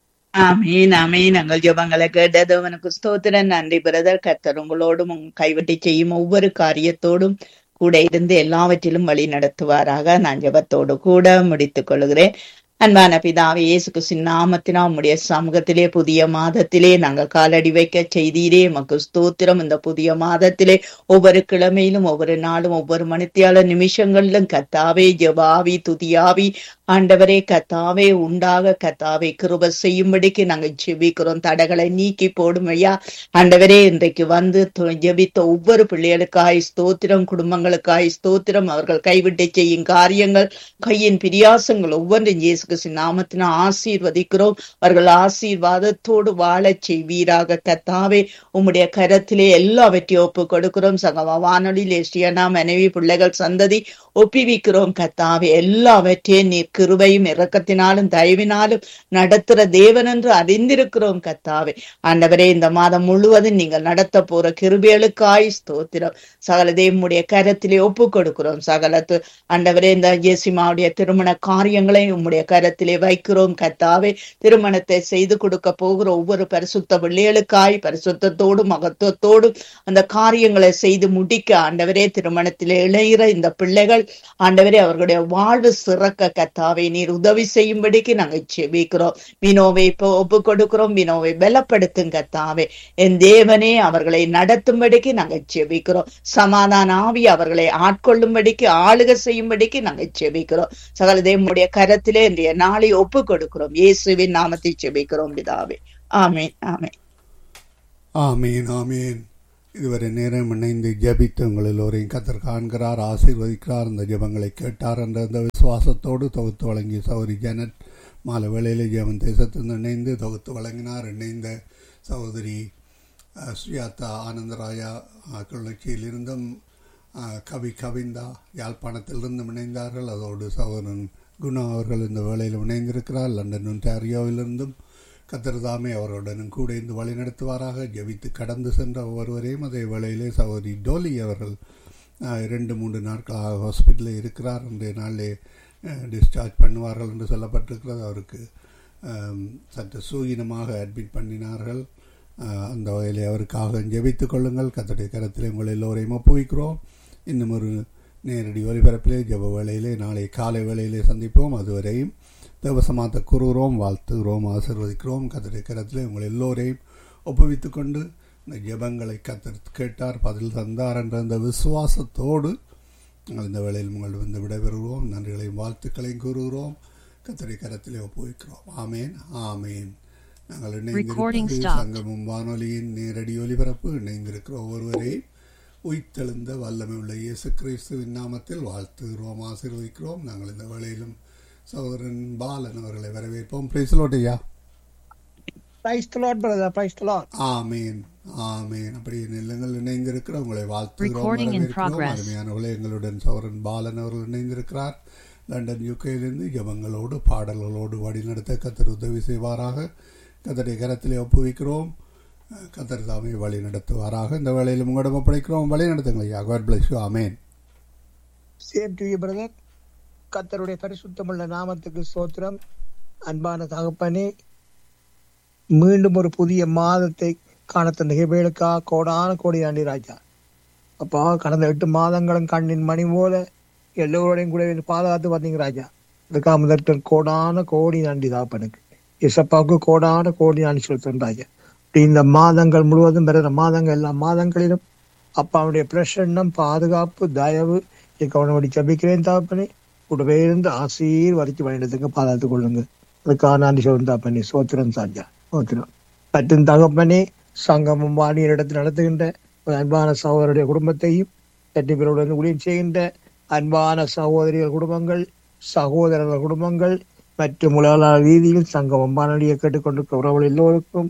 ஆமீன் ஆமீன் எங்கள் ஜபங்களை கேட்டது உனக்கு ஸ்தோத்திரன் நன்றி பிரதர் கர்த்தர் உங்களோடும் உங்க கைவிட்டு செய்யும் ஒவ்வொரு காரியத்தோடும் கூட இருந்து எல்லாவற்றிலும் வழி நடத்துவாராக நான் ஜபத்தோடு கூட முடித்துக் கொள்கிறேன் அன்பான பிதாவே இயேசு கிறிஸ்துவின் நாமத்தினால் உம்முடைய சமூகத்திலே புதிய மாதத்திலே நாங்கள் காலடி வைக்க செய்தீரே மக்கு ஸ்தோத்திரம் இந்த புதிய மாதத்திலே ஒவ்வொரு கிழமையிலும் ஒவ்வொரு நாளும் ஒவ்வொரு மணித்தியால நிமிஷங்களிலும் கத்தாவே ஜபாவி துதியாவி ஆண்டவரே கத்தாவே உண்டாக கத்தாவே கிருப செய்யும்படிக்கு நாங்கள் ஜெபிக்கிறோம் தடைகளை நீக்கி போடும் ஐயா ஆண்டவரே இன்றைக்கு வந்து து- ஜெபித்த ஒவ்வொரு பிள்ளைகளுக்காய் ஸ்தோத்திரம் குடும்பங்களுக்காய் ஸ்தோத்திரம் அவர்கள் கைவிட்டு செய்யும் காரியங்கள் கையின் பிரியாசங்கள் ஒவ்வொன்றும் இயேசு கிறிஸ்து நாமத்தின ஆசீர்வதிக்கிறோம் அவர்கள் ஆசீர்வாதத்தோடு வாழச் செய்வீராக கத்தாவே உம்முடைய கரத்திலே எல்லாவற்றையும் ஒப்பு கொடுக்கிறோம் சகவ வானொலியிலே ஸ்ரீயனா மனைவி பிள்ளைகள் சந்ததி ஒப்பிவிக்கிறோம் கத்தாவே எல்லாவற்றையும் நீர் கிருபையும் இரக்கத்தினாலும் தயவினாலும் நடத்துற தேவன் என்று அறிந்திருக்கிறோம் கத்தாவே ஆண்டவரே இந்த மாதம் முழுவதும் நீங்கள் நடத்த போற கிருபைகளுக்காய் ஸ்தோத்திரம் சகலதே உம்முடைய கரத்திலே ஒப்பு கொடுக்கிறோம் சகலத்து ஆண்டவரே இந்த ஜேசிமாவுடைய திருமண காரியங்களை உம்முடைய கரத்திலே வைக்கிறோம் கத்தாவே திருமணத்தை செய்து கொடுக்க போகிற ஒவ்வொரு பரிசுத்த பிள்ளைகளுக்காய் பரிசுத்தத்தோடும் மகத்துவத்தோடும் அந்த காரியங்களை செய்து முடிக்க ஆண்டவரே திருமணத்திலே இளையிற இந்த பிள்ளைகள் ஆண்டவரே அவர்களுடைய வாழ்வு சிறக்க கத்தாவே நீர் உதவி செய்யும்படிக்கு நாங்கள் செபிக்கிறோம் வினோவை இப்போ ஒப்பு கொடுக்கிறோம் வினோவை பலப்படுத்தும் கத்தாவே என் தேவனே அவர்களை நடத்தும்படிக்கு நாங்கள் செபிக்கிறோம் சமாதான ஆவி அவர்களை ஆட்கொள்ளும்படிக்கு ஆளுக செய்யும்படிக்கு நாங்கள் செபிக்கிறோம் சகல தேவனுடைய கரத்திலே இன்றைய நாளை ஒப்பு கொடுக்கிறோம் இயேசுவின் நாமத்தை செபிக்கிறோம் பிதாவே ஆமென் ஆமென் ஆமீன் ஆமீன் இதுவரை நேரம் இணைந்து ஜெபித்து உங்கள் எல்லோரையும் கத்தர் காண்கிறார் ஆசீர்வதிக்கிறார் இந்த ஜெபங்களை கேட்டார் என்ற அந்த விசுவாசத்தோடு தொகுத்து வழங்கிய சௌரி ஜனட் மாலை வேளையிலே ஜெபன் தேசத்திலிருந்து இணைந்து தொகுத்து வழங்கினார் இணைந்த சகோதரி அஹ், சுஜாதா ஆனந்தராயா அஹ், கிளிநொச்சியிலிருந்தும் அஹ், கவி கவிந்தா யாழ்ப்பாணத்திலிருந்தும் இணைந்தார்கள் அதோடு சகோதரன் குணா அவர்கள் இந்த வேளையில் இணைந்திருக்கிறார் லண்டன் ஒன்டாரியோவிலிருந்தும் கத்திரதாமே அவர்களுடனும் கூட இருந்து வழிநடத்துவாராக ஜெபித்து கடந்து சென்ற ஒவ்வொருவரையும் அதே வேளையிலே சகோதரி டோலி அவர்கள் அஹ், இரண்டு மூன்று நாட்களாக ஹாஸ்பிட்டலில் இருக்கிறார் இன்றைய நாளிலே டிஸ்சார்ஜ் பண்ணுவார்கள் என்று சொல்லப்பட்டிருக்கிறது அவருக்கு அம், சற்று சூயினமாக அட்மிட் பண்ணினார்கள் அஹ், அந்த வகையிலே அவருக்காக ஜெபித்துக் கொள்ளுங்கள் கத்தடைய கரத்திலே உங்கள் எல்லோரையும் ஒப்புவிக்கிறோம் இன்னும் ஒரு நேரடி ஒலிபரப்பிலே ஜெப வேளையிலே நாளை காலை வேளையிலே சந்திப்போம் அதுவரையும் தேவசமாத்த கூறுகிறோம் வாழ்த்துகிறோம் ஆசீர்வதிக்கிறோம் கத்தடைய கரத்திலே உங்கள் எல்லோரையும் ஒப்புவித்துக் கொண்டு இந்த ஜெபங்களை கத்தர் கேட்டார் பதில் தந்தார் என்ற அந்த விசுவாசத்தோடு நாங்கள் இந்த வேளையில் உங்கள் வந்து விடைபெறுகிறோம் நன்றிகளையும் வாழ்த்துக்களையும் கூறுகிறோம் கத்தரை கரத்திலே ஒப்புவிக்கிறோம் ஆமேன் ஆமேன் நாங்கள் Recording இணைந்திருப்பது stopped. சங்கமும் வானொலியின் நேரடி ஒலிபரப்பு இணைந்திருக்கிற ஒவ்வொருவரையும் உயிர்த்தெழுந்த வல்லமை உள்ள இயேசு கிறிஸ்துவின் நாமத்தில் வாழ்த்துகிறோம் ஆசீர்வதிக்கிறோம் நாங்கள் இந்த வேளையிலும் சகோதரன் பாலன் அவர்களை வரவேற்போம் பிரைஸ்லோட்டையா Praise the Lord, brother. Praise the Lord. ஆமேன் ஆமேன் அப்படி நிலங்கள் இணைந்திருக்கிற உங்களை வாழ்த்துகிறோம் Recording in வரவேற்கிறோம். progress. அருமையானவர்களே எங்களுடன் சௌரன் பாலன் அவர்கள் இணைந்திருக்கிறார் லண்டன் யூகேயிலிருந்து ஜபங்களோடு பாடல்களோடு வழிநடத்த கத்தர் உதவி செய்வாராக கத்தருடைய கரத்திலே ஒப்புவிக்கிறோம் அஹ், கத்தர் தாமே வழி நடத்துவாராக இந்த வேளையில் உங்களிடம் ஒப்படைக்கிறோம் வழி நடத்துங்கள் ஐயா காட் பிளஸ் யூ ஆமேன் Same to you, brother. கர்த்தருடைய பரிசுத்தமுள்ள நாமத்துக்கு ஸ்தோத்திரம் அன்பான தகப்பனே மீண்டும் ஒரு புதிய மாதத்தை காணத்த நிகழ்வுகளுக்காக கோடான கோடி ஆண்டி ராஜா அப்பா கடந்த எட்டு மாதங்களும் கண்ணின் மணி போல எல்லோரோடையும் கூட இருந்து பாதுகாத்து வந்தீங்க ராஜா இதுக்காக முதற்கன் கோடான கோடி நன்றி தாப்பனுக்கு இசப்பாவுக்கு கோடான கோடி நன்றி செலுத்தும் ராஜா இப்படி இந்த மாதங்கள் முழுவதும் பிறந்த மாதங்கள் எல்லா மாதங்களிலும் அப்பாவுடைய பிரசன்னம் பாதுகாப்பு தயவு கவனப்படி ஜபிக்கிறேன் தாப்பனே கூடவே இருந்து ஆசீர்வதித்து வழிநடத்துங்க பாதுகாத்துக் கொள்ளுங்க அதுக்காக நன்றி சொல்லும் தாப்பனே சோத்திரம் சாஜா சோத்திரம் மற்றும் தகப்பனே சங்கமும் வாணியர் இடத்தில் நடத்துகின்ற ஒரு அன்பான சகோதரருடைய குடும்பத்தையும் எட்டு பேருடன் ஊழியம் செய்கின்ற அன்பான சகோதரிகள் குடும்பங்கள் சகோதரர்கள் குடும்பங்கள் மற்றும் உலக ரீதியில் சங்கமம் வானொலியை கேட்டுக்கொண்டிருக்கிற உறவுகள் எல்லோருக்கும்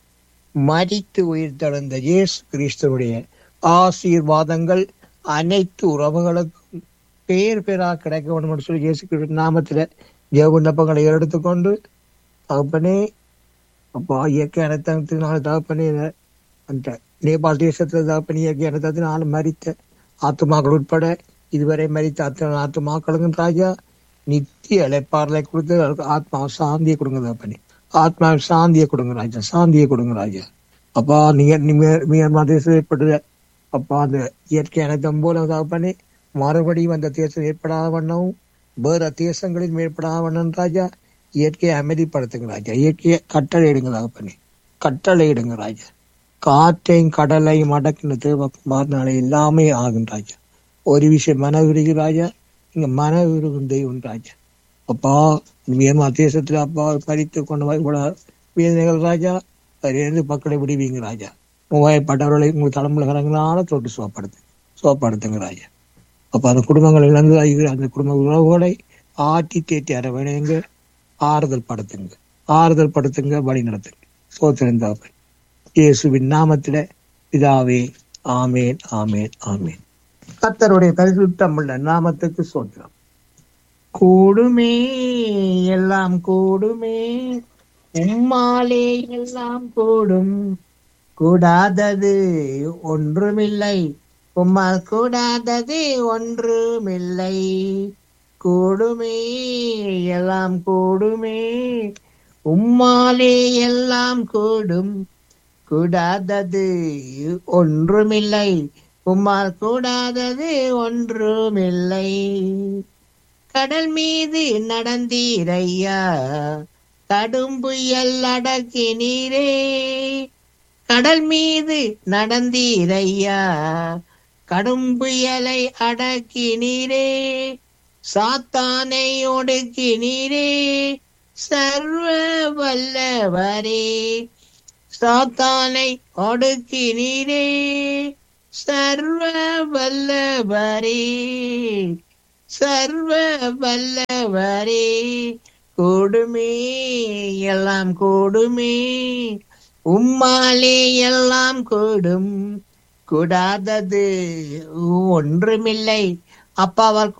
மரித்து உயிர் தழுந்த இயேசு கிறிஸ்துவுடைய ஆசீர்வாதங்கள் அனைத்து உறவுகளுக்கும் பேர் பேராக கிடைக்க வேண்டும் என்று சொல்லி இயேசு கிறிஸ்து நாமத்துல ஜெய விண்ணப்பங்களை எடுத்துக்கொண்டு தகப்பனே அப்பா இயற்கை அனர்த்தத்தினால தகப்பனே இத- அந்த நேபாள் தேசத்துல தகப்பனே இயற்கை அனர்த்தத்தினால மரித்த ஆத்துமாக்கள் உட்பட இதுவரை மரித்த அத்தனை ஆத்துமாக்களுக்கும் ராஜா நித்திய இழைப்பாறலை கொடுத்து அவருக்கு ஆத்மா சாந்தியை கொடுங்க தகப்பனே ஆத்மா சாந்தியை கொடுங்க ராஜா சாந்தியை கொடுங்க ராஜா அப்பா நீங்க நீங்க மியான்மர் தேசத்தில் ஏற்பட்டது அப்பா அந்த இயற்கை அனைத்தும் போல தகப்பனே மறுபடியும் அந்த தேசம் ஏற்படாத வண்ணமும் வேற தேசங்களில் ஏற்படாத வண்ணம் ராஜா இயற்கையை அமைதிப்படுத்துங்க ராஜா இயற்கையை கட்டளை இடுங்க தகப்பனே கட்டளை இடுங்க ராஜா காற்றையும் கடலையும் அடக்கின தேவக்குமாரனால எல்லாமே ஆகும் ராஜா ஒரு விஷயம் மன விருகி ராஜா இங்க மன விருகும் தெய்வம் ராஜா அப்பா மியன்மா தேசத்துல அப்பா பறித்து கொண்டு போய் கூட வேதனைகள் ராஜா அதிலிருந்து மக்களை விடுவீங்க ராஜா நோயப்பட்டவர்களை உங்கள் தலைமுறைகளால தொட்டு சுவப்படுத்து சுவப்படுத்துங்க ராஜா அப்ப அந்த குடும்பங்கள் இழந்து ஆகிய அந்த குடும்ப உறவுகளை ஆட்டி தேட்டி அற வேணுங்க ஆறுதல் படுத்துங்க ஆறுதல் படுத்துங்க வழி நடத்துங்க சோத்திருந்தாப்பன் இயேசுவின் நாமத்தில பிதாவே ஆமேன் ஆமேன் ஆமேன் கர்த்தருடைய பரிசுத்தமுள்ள நாமத்துக்கு சோத்திரம் கூடுமே எல்லாம் கூடுமே உம்மாலே எல்லாம் கூடும் கூடாதது ஒன்றுமில்லை உம்மால் கூடாதது ஒன்றுமில்லை கூடுமே எல்லாம் கூடுமே உம்மாலே எல்லாம் கூடும் கூடாதது ஒன்றுமில்லை உம்மால் கூடாதது ஒன்றுமில்லை கடல் மீது நடந்தீரையா கடும் புயல் அடக்கினீரே கடல் மீது நடந்தீரையா கடும் புயலை அடக்கினீரே சாத்தானை ஒடுக்கினீரே சர்வ வல்லவரே சாத்தானை ஒடுக்கினீரே சர்வ வல்லவரே சர்வ வல்லவரே கூடுமே எல்லாம் கூடுமே உம்மாலே எல்லாம் கூடும் கூடாதது ஒன்றுமில்லை அப்பாவால்